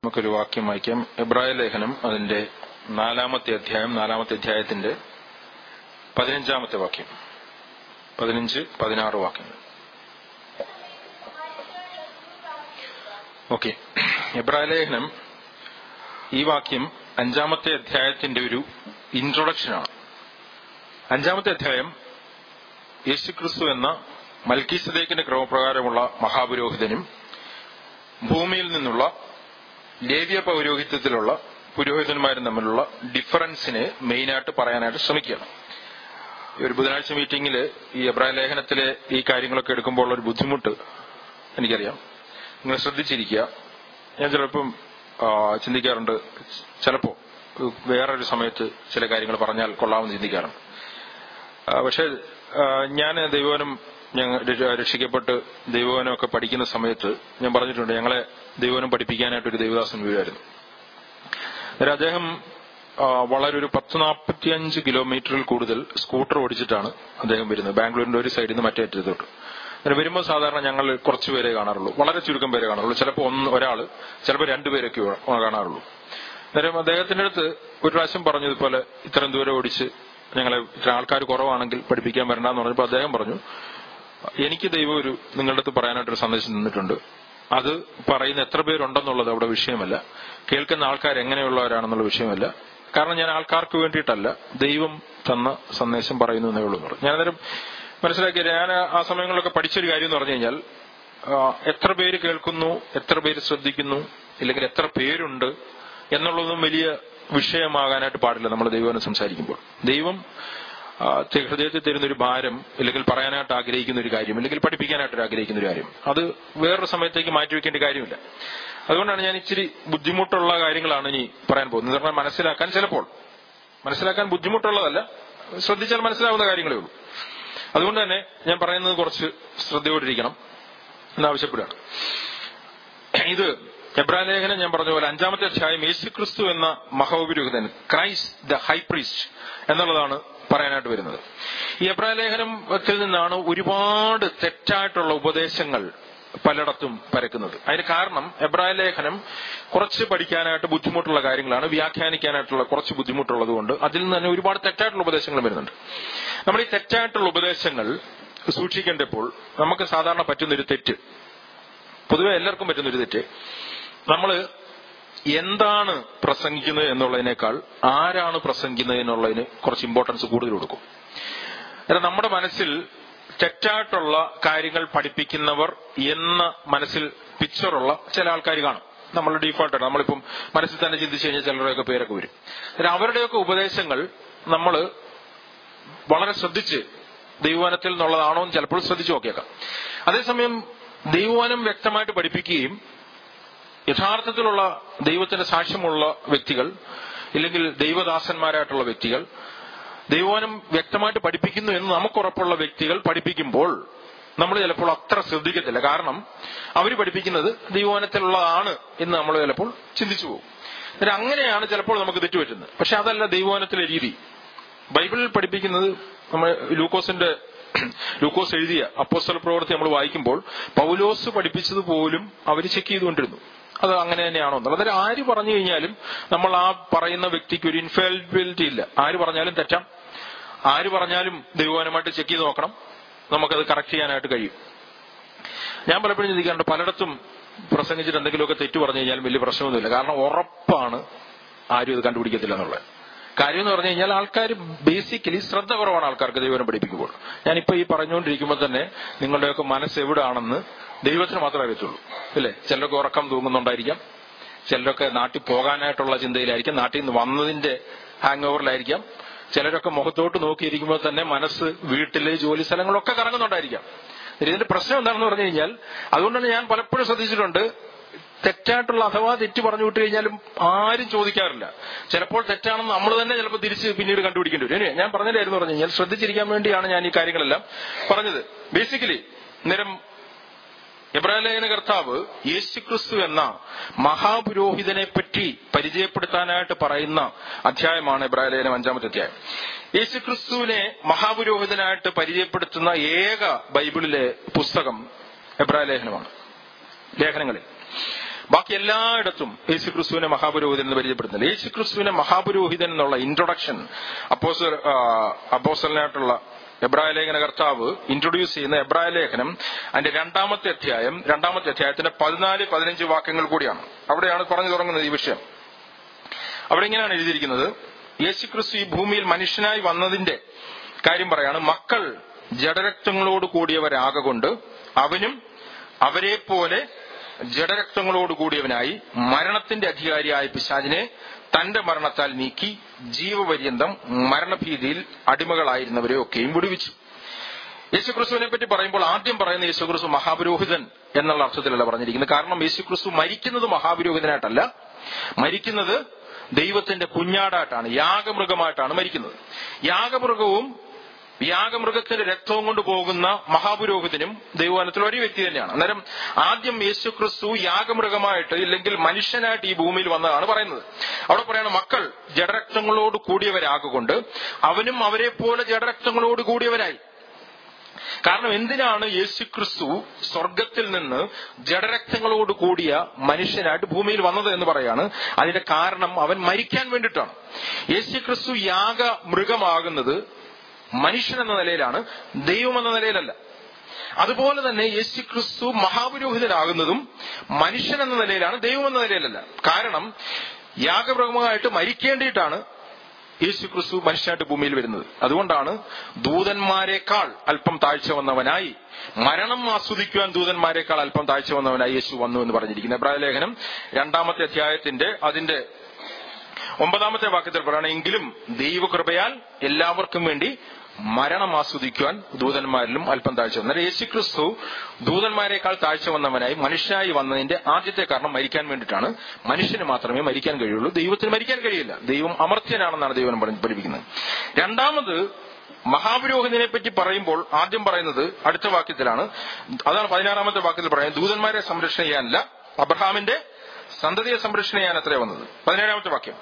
നമുക്കൊരു വാക്യം വായിക്കാം എബ്രായ ലേഖനം അതിന്റെ നാലാമത്തെ അധ്യായം നാലാമത്തെ അധ്യായത്തിന്റെ പതിനഞ്ചാമത്തെ വാക്യം പതിനഞ്ച് പതിനാറ് വാക്യങ്ങൾ ഓക്കെ എബ്രായ ലേഖനം ഈ വാക്യം അഞ്ചാമത്തെ അധ്യായത്തിന്റെ ഒരു ഇൻട്രൊഡക്ഷനാണ് അഞ്ചാമത്തെ അധ്യായം യേശുക്രിസ്തു എന്ന മൽക്കീസദേക്കിന്റെ ക്രമപ്രകാരമുള്ള മഹാപുരോഹിതനും ഭൂമിയിൽ നിന്നുള്ള ലേവ്യ പൗരോഹിത്യത്തിലുള്ള പുരോഹിതന്മാരും തമ്മിലുള്ള ഡിഫറൻസിനെ മെയിനായിട്ട് പറയാനായിട്ട് ശ്രമിക്കുകയാണ് ഈ ഒരു ബുധനാഴ്ച മീറ്റിംഗിൽ ഈ അബ്രാഹിം ലേഖനത്തിലെ ഈ കാര്യങ്ങളൊക്കെ എടുക്കുമ്പോൾ ഉള്ള ഒരു ബുദ്ധിമുട്ട് എനിക്കറിയാം നിങ്ങൾ ശ്രദ്ധിച്ചിരിക്കുക ഞാൻ ചിലപ്പം ആ, ചിന്തിക്കാറുണ്ട് ചിലപ്പോ വേറൊരു സമയത്ത് ചില കാര്യങ്ങൾ പറഞ്ഞാൽ കൊള്ളാമെന്ന് ചിന്തിക്കാറുണ്ട് ആ, പക്ഷെ ഞാൻ ദൈവവനം ഞങ്ങൾ രക്ഷിക്കപ്പെട്ട് ദൈവവനമൊക്കെ പഠിക്കുന്ന സമയത്ത് ഞാൻ പറഞ്ഞിട്ടുണ്ട് ഞങ്ങളെ ദൈവവനം പഠിപ്പിക്കാനായിട്ട് ഒരു ദൈവദാസൻ വീഴായിരുന്നു അന്നേരം അദ്ദേഹം ആ, വളരെ ഒരു പത്ത് നാൽപ്പത്തിയഞ്ച് കിലോമീറ്ററിൽ കൂടുതൽ സ്കൂട്ടർ ഓടിച്ചിട്ടാണ് അദ്ദേഹം വരുന്നത് ബാംഗ്ലൂരിന്റെ ഒരു സൈഡിൽ നിന്ന് മറ്റേ അറ്റത്തോട്ട് അങ്ങനെ വരുമ്പോൾ സാധാരണ ഞങ്ങൾ കുറച്ച് പേരെ കാണാറുള്ളൂ വളരെ ചുരുക്കം പേരെ കാണാറുള്ളൂ ചിലപ്പോൾ ഒന്ന് ഒരാള് ചിലപ്പോൾ രണ്ടുപേരൊക്കെ കാണാറുള്ളൂ അന്നേരം അദ്ദേഹത്തിന്റെ അടുത്ത് ഒരു പ്രാവശ്യം പറഞ്ഞു ഇതുപോലെ ഇത്രയും ദൂരം ഓടിച്ച് ഞങ്ങളെ ഇത്ര ആൾക്കാർ കുറവാണെങ്കിൽ പഠിപ്പിക്കാൻ വരണ്ടെന്ന് പറഞ്ഞപ്പോൾ അദ്ദേഹം പറഞ്ഞു എനിക്ക് ദൈവം ഒരു നിങ്ങളുടെ അടുത്ത് പറയാനായിട്ടൊരു സന്ദേശം തന്നിട്ടുണ്ട് അത് പറയുന്ന എത്ര പേരുണ്ടെന്നുള്ളത് അവിടെ വിഷയമല്ല കേൾക്കുന്ന ആൾക്കാർ എങ്ങനെയുള്ളവരാണെന്നുള്ള വിഷയമല്ല കാരണം ഞാൻ ആൾക്കാർക്ക് വേണ്ടിയിട്ടല്ല ദൈവം തന്ന സന്ദേശം പറയുന്നു എന്നേ ഉള്ളൂ എന്ന് പറഞ്ഞു ഞാൻ അന്നേരം മനസ്സിലാക്കിയ ഞാൻ ആ സമയങ്ങളിലൊക്കെ പഠിച്ചൊരു കാര്യം എന്ന് പറഞ്ഞു കഴിഞ്ഞാൽ ആ, എത്ര പേര് കേൾക്കുന്നു എത്ര പേര് ശ്രദ്ധിക്കുന്നു ഇല്ലെങ്കിൽ എത്ര പേരുണ്ട് എന്നുള്ളതൊന്നും വലിയ വിഷയമാകാനായിട്ട് പാടില്ല നമ്മൾ ദൈവം സംസാരിക്കുമ്പോൾ ദൈവം ആ, തെ- ഹൃദയത്തിൽ തരുന്ന ഒരു ഭാരം ഇല്ലെങ്കിൽ പറയാനായിട്ട് ആഗ്രഹിക്കുന്ന ഒരു കാര്യം ഇല്ലെങ്കിൽ പഠിപ്പിക്കാനായിട്ട് ആഗ്രഹിക്കുന്ന ഒരു കാര്യം അത് വേറൊരു സമയത്തേക്ക് മാറ്റിവെക്കേണ്ട കാര്യമില്ല അതുകൊണ്ടാണ് ഞാൻ ഇച്ചിരി ബുദ്ധിമുട്ടുള്ള കാര്യങ്ങളാണ് ഇനി പറയാൻ പോകുന്നത് കാരണം മനസ്സിലാക്കാൻ ചിലപ്പോൾ മനസ്സിലാക്കാൻ ബുദ്ധിമുട്ടുള്ളതല്ല ശ്രദ്ധിച്ചാൽ മനസ്സിലാവുന്ന കാര്യങ്ങളേ ഉള്ളൂ അതുകൊണ്ട് തന്നെ ഞാൻ പറയുന്നത് കുറച്ച് ശ്രദ്ധയോടിരിക്കണം എന്നാവശ്യപ്പെടുകയാണ് ഇത് എബ്രാഹിം ലേഖനം ഞാൻ പറഞ്ഞ പോലെ അഞ്ചാമത്തെ അധ്യായം യേശുക്രിസ്തു എന്ന മഹോപുരോഹിതൻ ക്രൈസ്റ്റ് ദ ഹൈ പ്രീസ്റ്റ് എന്നുള്ളതാണ് പറയാനായിട്ട് വരുന്നത് ഈ എബ്രാഹിം ലേഖനത്തിൽ നിന്നാണ് ഒരുപാട് തെറ്റായിട്ടുള്ള ഉപദേശങ്ങൾ പലയിടത്തും പരക്കുന്നത് അതിന് കാരണം എബ്രാഹിം ലേഖനം കുറച്ച് പഠിക്കാനായിട്ട് ബുദ്ധിമുട്ടുള്ള കാര്യങ്ങളാണ് വ്യാഖ്യാനിക്കാനായിട്ടുള്ള കുറച്ച് ബുദ്ധിമുട്ടുള്ളത് കൊണ്ട് അതിൽ നിന്ന് തന്നെ ഒരുപാട് തെറ്റായിട്ടുള്ള ഉപദേശങ്ങൾ വരുന്നുണ്ട് നമ്മൾ ഈ തെറ്റായിട്ടുള്ള ഉപദേശങ്ങൾ സൂക്ഷിക്കേണ്ടപ്പോൾ നമുക്ക് സാധാരണ പറ്റുന്നൊരു തെറ്റ് പൊതുവെ എല്ലാവർക്കും പറ്റുന്നൊരു തെറ്റ് നമ്മൾ എന്താണ് പ്രസംഗിക്കുന്നത് എന്നുള്ളതിനേക്കാൾ ആരാണ് പ്രസംഗിക്കുന്നത് എന്നുള്ളതിന് കുറച്ച് ഇമ്പോർട്ടൻസ് കൂടുതൽ കൊടുക്കും അതായത് നമ്മുടെ മനസ്സിൽ തെറ്റായിട്ടുള്ള കാര്യങ്ങൾ പഠിപ്പിക്കുന്നവർ എന്ന മനസ്സിൽ പിക്ചറുള്ള ചില ആൾക്കാർ കാണും നമ്മൾ ഡീഫോൾട്ടാണ് നമ്മളിപ്പം മനസ്സിൽ തന്നെ ചിന്തിച്ചു കഴിഞ്ഞാൽ ചിലരുടെയൊക്കെ പേരൊക്കെ വരും അന്നേരം അവരുടെയൊക്കെ ഉപദേശങ്ങൾ നമ്മൾ വളരെ ശ്രദ്ധിച്ച് ദൈവവനത്തിൽ നിന്നുള്ളതാണോ എന്ന് ചിലപ്പോൾ ശ്രദ്ധിച്ചു നോക്കിയേക്കാം അതേസമയം ദൈവവനം വ്യക്തമായിട്ട് പഠിപ്പിക്കുകയും യഥാർത്ഥത്തിലുള്ള ദൈവത്തിന്റെ സാക്ഷ്യമുള്ള വ്യക്തികൾ ഇല്ലെങ്കിൽ ദൈവദാസന്മാരായിട്ടുള്ള വ്യക്തികൾ ദൈവവനം വ്യക്തമായിട്ട് പഠിപ്പിക്കുന്നു എന്ന് നമുക്കുറപ്പുള്ള വ്യക്തികൾ പഠിപ്പിക്കുമ്പോൾ നമ്മൾ ചിലപ്പോൾ അത്ര ശ്രദ്ധിക്കത്തില്ല കാരണം അവർ പഠിപ്പിക്കുന്നത് ദൈവവനത്തിലുള്ളതാണ് എന്ന് നമ്മൾ ചിലപ്പോൾ ചിന്തിച്ചു പോകും എന്നിട്ട് അങ്ങനെയാണ് ചിലപ്പോൾ നമുക്ക് തെറ്റുപറ്റുന്നത് പക്ഷെ അതല്ല ദൈവവനത്തിലെ രീതി ബൈബിളിൽ പഠിപ്പിക്കുന്നത് നമ്മൾ ലൂക്കോസിന്റെ ലൂക്കോസ് എഴുതിയ അപ്പോസ്തല പ്രവൃത്തി നമ്മൾ വായിക്കുമ്പോൾ പൗലോസ് പഠിപ്പിച്ചത് പോലും അവർ ചെക്ക് ചെയ്തുകൊണ്ടിരുന്നു അത് അങ്ങനെ തന്നെയാണോ എന്നുള്ളത് അതായത് ആര് പറഞ്ഞു കഴിഞ്ഞാലും നമ്മൾ ആ പറയുന്ന വ്യക്തിക്ക് ഒരു ഇൻഫാലിബിലിറ്റി ഇല്ല ആര് പറഞ്ഞാലും തെറ്റാം ആര് പറഞ്ഞാലും ദൈവമാനമായിട്ട് ചെക്ക് ചെയ്ത് നോക്കണം നമുക്കത് കറക്റ്റ് ചെയ്യാനായിട്ട് കഴിയും ഞാൻ പലപ്പോഴും ചിന്തിക്കാറുണ്ട് പലയിടത്തും പ്രസംഗിച്ചിട്ട് എന്തെങ്കിലുമൊക്കെ തെറ്റ് പറഞ്ഞു കഴിഞ്ഞാൽ വലിയ പ്രശ്നമൊന്നുമില്ല കാരണം ഉറപ്പാണ് ആരും ഇത് കണ്ടുപിടിക്കത്തില്ല എന്നുള്ളത് കാര്യം എന്ന് പറഞ്ഞു കഴിഞ്ഞാൽ ആൾക്കാർ ബേസിക്കലി ശ്രദ്ധ കുറവാണ് ആൾക്കാർക്ക് ദൈവം പഠിപ്പിക്കുമ്പോൾ ഞാനിപ്പോ ഈ പറഞ്ഞുകൊണ്ടിരിക്കുമ്പോൾ തന്നെ നിങ്ങളുടെയൊക്കെ മനസ്സ് എവിടാണെന്ന് ദൈവത്തിന് മാത്രമേ അറിയത്തുള്ളൂ ഇല്ലേ ചിലരൊക്കെ ഉറക്കം തൂങ്ങുന്നുണ്ടായിരിക്കാം ചിലരൊക്കെ നാട്ടിൽ പോകാനായിട്ടുള്ള ചിന്തയിലായിരിക്കാം നാട്ടിൽ നിന്ന് വന്നതിന്റെ ഹാങ് ഓവറിലായിരിക്കാം ചിലരൊക്കെ മുഖത്തോട്ട് നോക്കിയിരിക്കുമ്പോൾ തന്നെ മനസ്സ് വീട്ടിലെ ജോലി സ്ഥലങ്ങളൊക്കെ കറങ്ങുന്നുണ്ടായിരിക്കാം ഇതിന്റെ പ്രശ്നം എന്താണെന്ന് പറഞ്ഞു കഴിഞ്ഞാൽ അതുകൊണ്ടാണ് ഞാൻ പലപ്പോഴും ശ്രദ്ധിച്ചിട്ടുണ്ട് തെറ്റായിട്ടുള്ള അഥവാ തെറ്റ് പറഞ്ഞു വിട്ട് കഴിഞ്ഞാലും ആരും ചോദിക്കാറില്ല ചിലപ്പോൾ തെറ്റാണെന്ന് നമ്മൾ തന്നെ ചിലപ്പോൾ തിരിച്ച് പിന്നീട് കണ്ടുപിടിക്കേണ്ടി വരും Anyway, ഞാൻ പറഞ്ഞില്ലായിരുന്നു പറഞ്ഞു കഴിഞ്ഞാൽ ശ്രദ്ധിച്ചിരിക്കാൻ വേണ്ടിയാണ് ഞാൻ ഈ കാര്യങ്ങളെല്ലാം പറഞ്ഞത് ബേസിക്കലി നേരം എബ്രാഹിം ലേഖന കർത്താവ് യേശുക്രിസ്തു എന്ന മഹാപുരോഹിതനെ പറ്റി പരിചയപ്പെടുത്താനായിട്ട് പറയുന്ന അധ്യായമാണ് എബ്രാഹിം ലേഖനം അഞ്ചാമത്തെ അധ്യായം യേശുക്രിസ്തുവിനെ മഹാപുരോഹിതനായിട്ട് പരിചയപ്പെടുത്തുന്ന ഏക ബൈബിളിലെ പുസ്തകം എബ്രാഹിം ലേഖനമാണ് ലേഖനങ്ങളിൽ ബാക്കി എല്ലായിടത്തും യേശു ക്രിസ്തുവിനെ മഹാപുരോഹിതൻ എന്ന് പരിചയപ്പെടുത്തുന്നത് യേശു ക്രിസ്തുവിനെ മഹാപുരോഹിതൻ എന്നുള്ള ഇൻട്രൊഡക്ഷൻ അപ്പോസൽ അപ്പോസലിനായിട്ടുള്ള എബ്രായ ലേഖന കർത്താവ് ഇൻട്രൊഡ്യൂസ് ചെയ്യുന്ന എബ്രായ ലേഖനം അതിന്റെ രണ്ടാമത്തെ അധ്യായം രണ്ടാമത്തെ അധ്യായത്തിന്റെ പതിനാല് പതിനഞ്ച് വാക്യങ്ങൾ കൂടിയാണ് അവിടെയാണ് പറഞ്ഞു തുടങ്ങുന്നത് ഈ വിഷയം അവിടെ ഇങ്ങനെയാണ് എഴുതിയിരിക്കുന്നത് യേശുക്രിസ്തു ഈ ഭൂമിയിൽ മനുഷ്യനായി വന്നതിന്റെ കാര്യം പറയാണ് മക്കൾ ജഡരക്തങ്ങളോട് കൂടിയവരാകൊണ്ട് അവനും അവരെ പോലെ ജഡരക്തങ്ങളോട് കൂടിയവനായി മരണത്തിന്റെ അധികാരിയായ പിശാചിനെ തന്റെ മരണത്താൽ നീക്കി ജീവപര്യന്തം മരണഭീതിയിൽ അടിമകളായിരുന്നവരെ ഒക്കെയും വിടുവിച്ചു യേശുക്രിസ്തുവിനെ പറ്റി പറയുമ്പോൾ ആദ്യം പറയുന്ന യേശുക്രിസ്തു മഹാപുരോഹിതൻ എന്നുള്ള അർത്ഥത്തിലല്ല പറഞ്ഞിരിക്കുന്നത് കാരണം യേശുക്രിസ്തു മരിക്കുന്നത് മഹാപുരോഹിതനായിട്ടല്ല മരിക്കുന്നത് ദൈവത്തിന്റെ കുഞ്ഞാടായിട്ടാണ് യാഗമൃഗമായിട്ടാണ് മരിക്കുന്നത് യാഗമൃഗവും യാഗമൃഗത്തിന്റെ രക്തവും കൊണ്ട് പോകുന്ന മഹാപുരോഹിതനും ദൈവവനത്തിൽ ഒരു വ്യക്തി തന്നെയാണ് അന്നേരം ആദ്യം യേശു ക്രിസ്തു യാഗമൃഗമായിട്ട് ഇല്ലെങ്കിൽ മനുഷ്യനായിട്ട് ഈ ഭൂമിയിൽ വന്നതാണ് പറയുന്നത് അവിടെ പറയാണ് മക്കൾ ജഡരക്തങ്ങളോട് കൂടിയവരാകൊണ്ട് അവനും അവരെ പോലെ ജഡരക്തങ്ങളോട് കൂടിയവരായി കാരണം എന്തിനാണ് യേശു ക്രിസ്തു സ്വർഗത്തിൽ നിന്ന് ജഡരക്തങ്ങളോട് കൂടിയ മനുഷ്യനായിട്ട് ഭൂമിയിൽ വന്നത് എന്ന് പറയാണ് അതിന്റെ കാരണം അവൻ മരിക്കാൻ വേണ്ടിയിട്ടാണ് യേശു ക്രിസ്തു യാഗ മൃഗമാകുന്നത് മനുഷ്യൻ എന്ന നിലയിലാണ് ദൈവം എന്ന നിലയിലല്ല അതുപോലെ തന്നെ യേശു ക്രിസ്തു മഹാപുരോഹിതനാകുന്നതും മനുഷ്യൻ എന്ന നിലയിലാണ് ദൈവം എന്ന നിലയിലല്ല കാരണം യാഗമൃഗമായിട്ട് മരിക്കേണ്ടിയിട്ടാണ് യേശു ക്രിസ്തു മനുഷ്യനായിട്ട് ഭൂമിയിൽ വരുന്നത് അതുകൊണ്ടാണ് ദൂതന്മാരെക്കാൾ അല്പം താഴ്ച വന്നവനായി മരണം ആസ്വദിക്കുവാൻ ദൂതന്മാരെക്കാൾ അല്പം താഴ്ച വന്നവനായി യേശു വന്നു എന്ന് പറഞ്ഞിരിക്കുന്നത് എബ്രായ ലേഖനം രണ്ടാമത്തെ അധ്യായത്തിന്റെ അതിന്റെ ഒമ്പതാമത്തെ വാക്യത്തിൽ പറയണം എങ്കിലും ദൈവകൃപയാൽ എല്ലാവർക്കും വേണ്ടി മരണം ആസ്വദിക്കുവാൻ ദൂതന്മാരിലും അല്പം താഴ്ച വന്നു അന്നേരം യേശു ക്രിസ്തു ദൂതന്മാരെക്കാൾ താഴ്ച വന്നവനായി മനുഷ്യനായി വന്നതിന്റെ ആദ്യത്തെ കാരണം മരിക്കാൻ വേണ്ടിയിട്ടാണ് മനുഷ്യന് മാത്രമേ മരിക്കാൻ കഴിയുള്ളൂ ദൈവത്തിന് മരിക്കാൻ കഴിയില്ല ദൈവം അമർത്യനാണെന്നാണ് ദൈവം പറഞ്ഞ് പഠിപ്പിക്കുന്നത് രണ്ടാമത് മഹാപുരോഹിതനെ പറ്റി പറയുമ്പോൾ ആദ്യം പറയുന്നത് അടുത്ത വാക്യത്തിലാണ് അതാണ് പതിനാറാമത്തെ വാക്യത്തിൽ പറയുന്നത് ദൂതന്മാരെ സംരക്ഷണ ചെയ്യാനല്ല അബ്രഹാമിന്റെ സന്തതിയെ സംരക്ഷണ ചെയ്യാൻ അത്രേ വന്നത് പതിനേഴാമത്തെ വാക്യം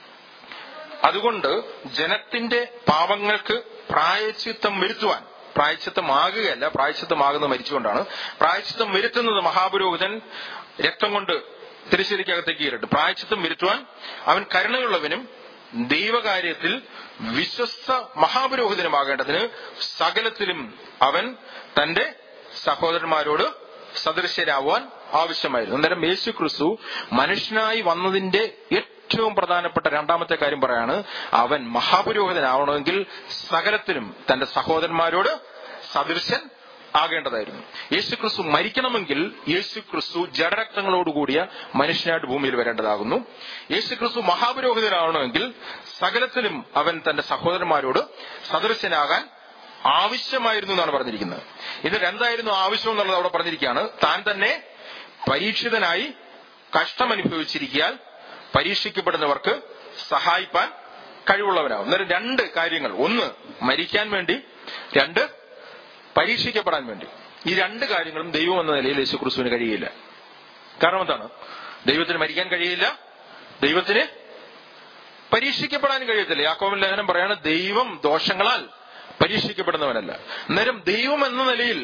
അതുകൊണ്ട് ജനത്തിന്റെ പാപങ്ങൾക്ക് പ്രായച്ചിത്തം വരുത്തുവാൻ പ്രായച്ചിത്തമാകുകയല്ല പ്രായച്ചിത്തമാകുന്നത് മരിച്ചുകൊണ്ടാണ് പ്രായച്ചിത്തം വരുത്തുന്നത് മഹാപുരോഹിതൻ രക്തം കൊണ്ട് തിരിശ്ശേരിക്കകത്തേക്ക് കയറിട്ട് പ്രായച്ചിത്തം വരുത്തുവാൻ അവൻ കരുണയുള്ളവനും ദൈവകാര്യത്തിൽ വിശ്വസ്ത മഹാപുരോഹിതനുമാകേണ്ടതിന് സകലത്തിലും അവൻ തന്റെ സഹോദരന്മാരോട് സദൃശ്യരാവാൻ ആവശ്യമായിരുന്നു അന്നേരം യേശു ക്രിസ്തു മനുഷ്യനായി വന്നതിന്റെ ഏറ്റവും പ്രധാനപ്പെട്ട രണ്ടാമത്തെ കാര്യം പറയാണ് അവൻ മഹാപുരോഹിതനാവണമെങ്കിൽ സകലത്തിനും തന്റെ സഹോദരന്മാരോട് സദൃശൻ ആകേണ്ടതായിരുന്നു യേശു ക്രിസ്തു മരിക്കണമെങ്കിൽ യേശു ക്രിസ്തു ജഡരക്തങ്ങളോടുകൂടിയ മനുഷ്യനായിട്ട് ഭൂമിയിൽ വരേണ്ടതാകുന്നു യേശു ക്രിസ്തു മഹാപുരോഹിതനാവണമെങ്കിൽ സകലത്തിലും അവൻ തന്റെ സഹോദരന്മാരോട് സദൃശനാകാൻ ആവശ്യമായിരുന്നു എന്നാണ് പറഞ്ഞിരിക്കുന്നത് ഇതിൽ എന്തായിരുന്നു ആവശ്യം എന്നുള്ളത് അവിടെ പറഞ്ഞിരിക്കുകയാണ് താൻ തന്നെ പരീക്ഷിതനായി കഷ്ടമനുഭവിച്ചിരിക്കാൻ പരീക്ഷിക്കപ്പെടുന്നവർക്ക് സഹായിപ്പാൻ കഴിവുള്ളവനാവും അന്നേരം രണ്ട് കാര്യങ്ങൾ ഒന്ന് മരിക്കാൻ വേണ്ടി രണ്ട് പരീക്ഷിക്കപ്പെടാൻ വേണ്ടി ഈ രണ്ട് കാര്യങ്ങളും ദൈവം എന്ന നിലയിൽ യേശു ക്രിസ്തുവിന് കഴിയില്ല കാരണം എന്താണ് ദൈവത്തിന് മരിക്കാൻ കഴിയില്ല ദൈവത്തിന് പരീക്ഷിക്കപ്പെടാൻ കഴിയത്തില്ല യാക്കോബൻ ലേഖനം പറയാണ് ദൈവം ദോഷങ്ങളാൽ പരീക്ഷിക്കപ്പെടുന്നവനല്ല അന്നേരം ദൈവം എന്ന നിലയിൽ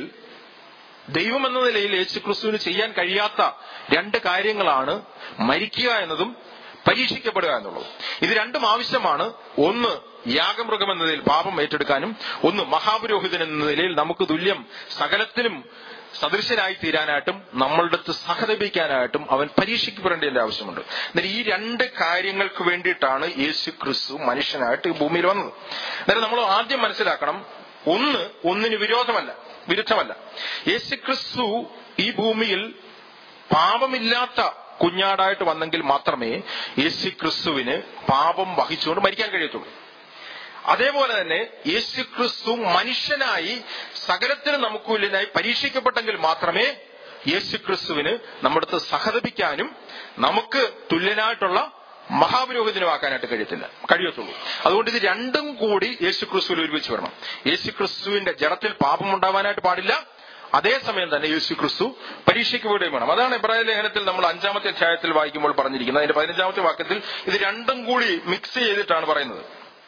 ദൈവം എന്ന നിലയിൽ യേശു ക്രിസ്തുവിന് ചെയ്യാൻ കഴിയാത്ത രണ്ട് കാര്യങ്ങളാണ് മരിക്കുക എന്നതും പരീക്ഷിക്കപ്പെടുക എന്നുള്ളത് ഇത് രണ്ടും ആവശ്യമാണ് ഒന്ന് യാഗമൃഗം എന്ന നിലയിൽ പാപം ഏറ്റെടുക്കാനും ഒന്ന് മഹാപുരോഹിതൻ എന്ന നിലയിൽ നമുക്ക് തുല്യം സകലത്തിലും സദൃശനായി തീരാനായിട്ടും നമ്മളുടെ അടുത്ത് സഹതപിക്കാനായിട്ടും അവൻ പരീക്ഷിക്കപ്പെടേണ്ടതിന്റെ ആവശ്യമുണ്ട് എന്നാൽ ഈ രണ്ട് കാര്യങ്ങൾക്ക് വേണ്ടിയിട്ടാണ് യേശു ക്രിസ്തു മനുഷ്യനായിട്ട് ഈ ഭൂമിയിൽ വന്നത് അന്നേരം നമ്മൾ ആദ്യം മനസ്സിലാക്കണം ഒന്ന് ഒന്നിന് വിരോധമല്ല വിരുദ്ധമല്ല യേശു ക്രിസ്തു ഈ ഭൂമിയിൽ പാപമില്ലാത്ത കുഞ്ഞാടായിട്ട് വന്നെങ്കിൽ മാത്രമേ യേശു ക്രിസ്തുവിന് പാപം വഹിച്ചുകൊണ്ട് മരിക്കാൻ കഴിയത്തുള്ളൂ അതേപോലെ തന്നെ യേശു ക്രിസ്തു മനുഷ്യനായി സകലത്തിന് നമുക്ക് തുല്യനായി പരീക്ഷിക്കപ്പെട്ടെങ്കിൽ മാത്രമേ യേശു ക്രിസ്തുവിന് നമ്മുടെ സഹതപിക്കാനും നമുക്ക് തുല്യനായിട്ടുള്ള മഹാപുരോഹിതനുമാക്കാനായിട്ട് കഴിയത്തില്ല കഴിയത്തുള്ളൂ അതുകൊണ്ട് ഇത് രണ്ടും കൂടി യേശു ക്രിസ്തുവിൽ ഒരുമിച്ച് വരണം യേശു ക്രിസ്തുവിന്റെ ജഡത്തിൽ പാപം ഉണ്ടാവാനായിട്ട് പാടില്ല അതേസമയം തന്നെ യേശു ക്രിസ്തു പരീക്ഷിക്കപ്പെടുകയും വേണം അതാണ് ഇബ്രാഹിം ലേഖനത്തിൽ നമ്മൾ അഞ്ചാമത്തെ അധ്യായത്തിൽ വായിക്കുമ്പോൾ പറഞ്ഞിരിക്കുന്നത് അതിന്റെ പതിനഞ്ചാമത്തെ വാക്യത്തിൽ ഇത് രണ്ടും കൂടി മിക്സ് ചെയ്തിട്ടാണ് പറയുന്നത്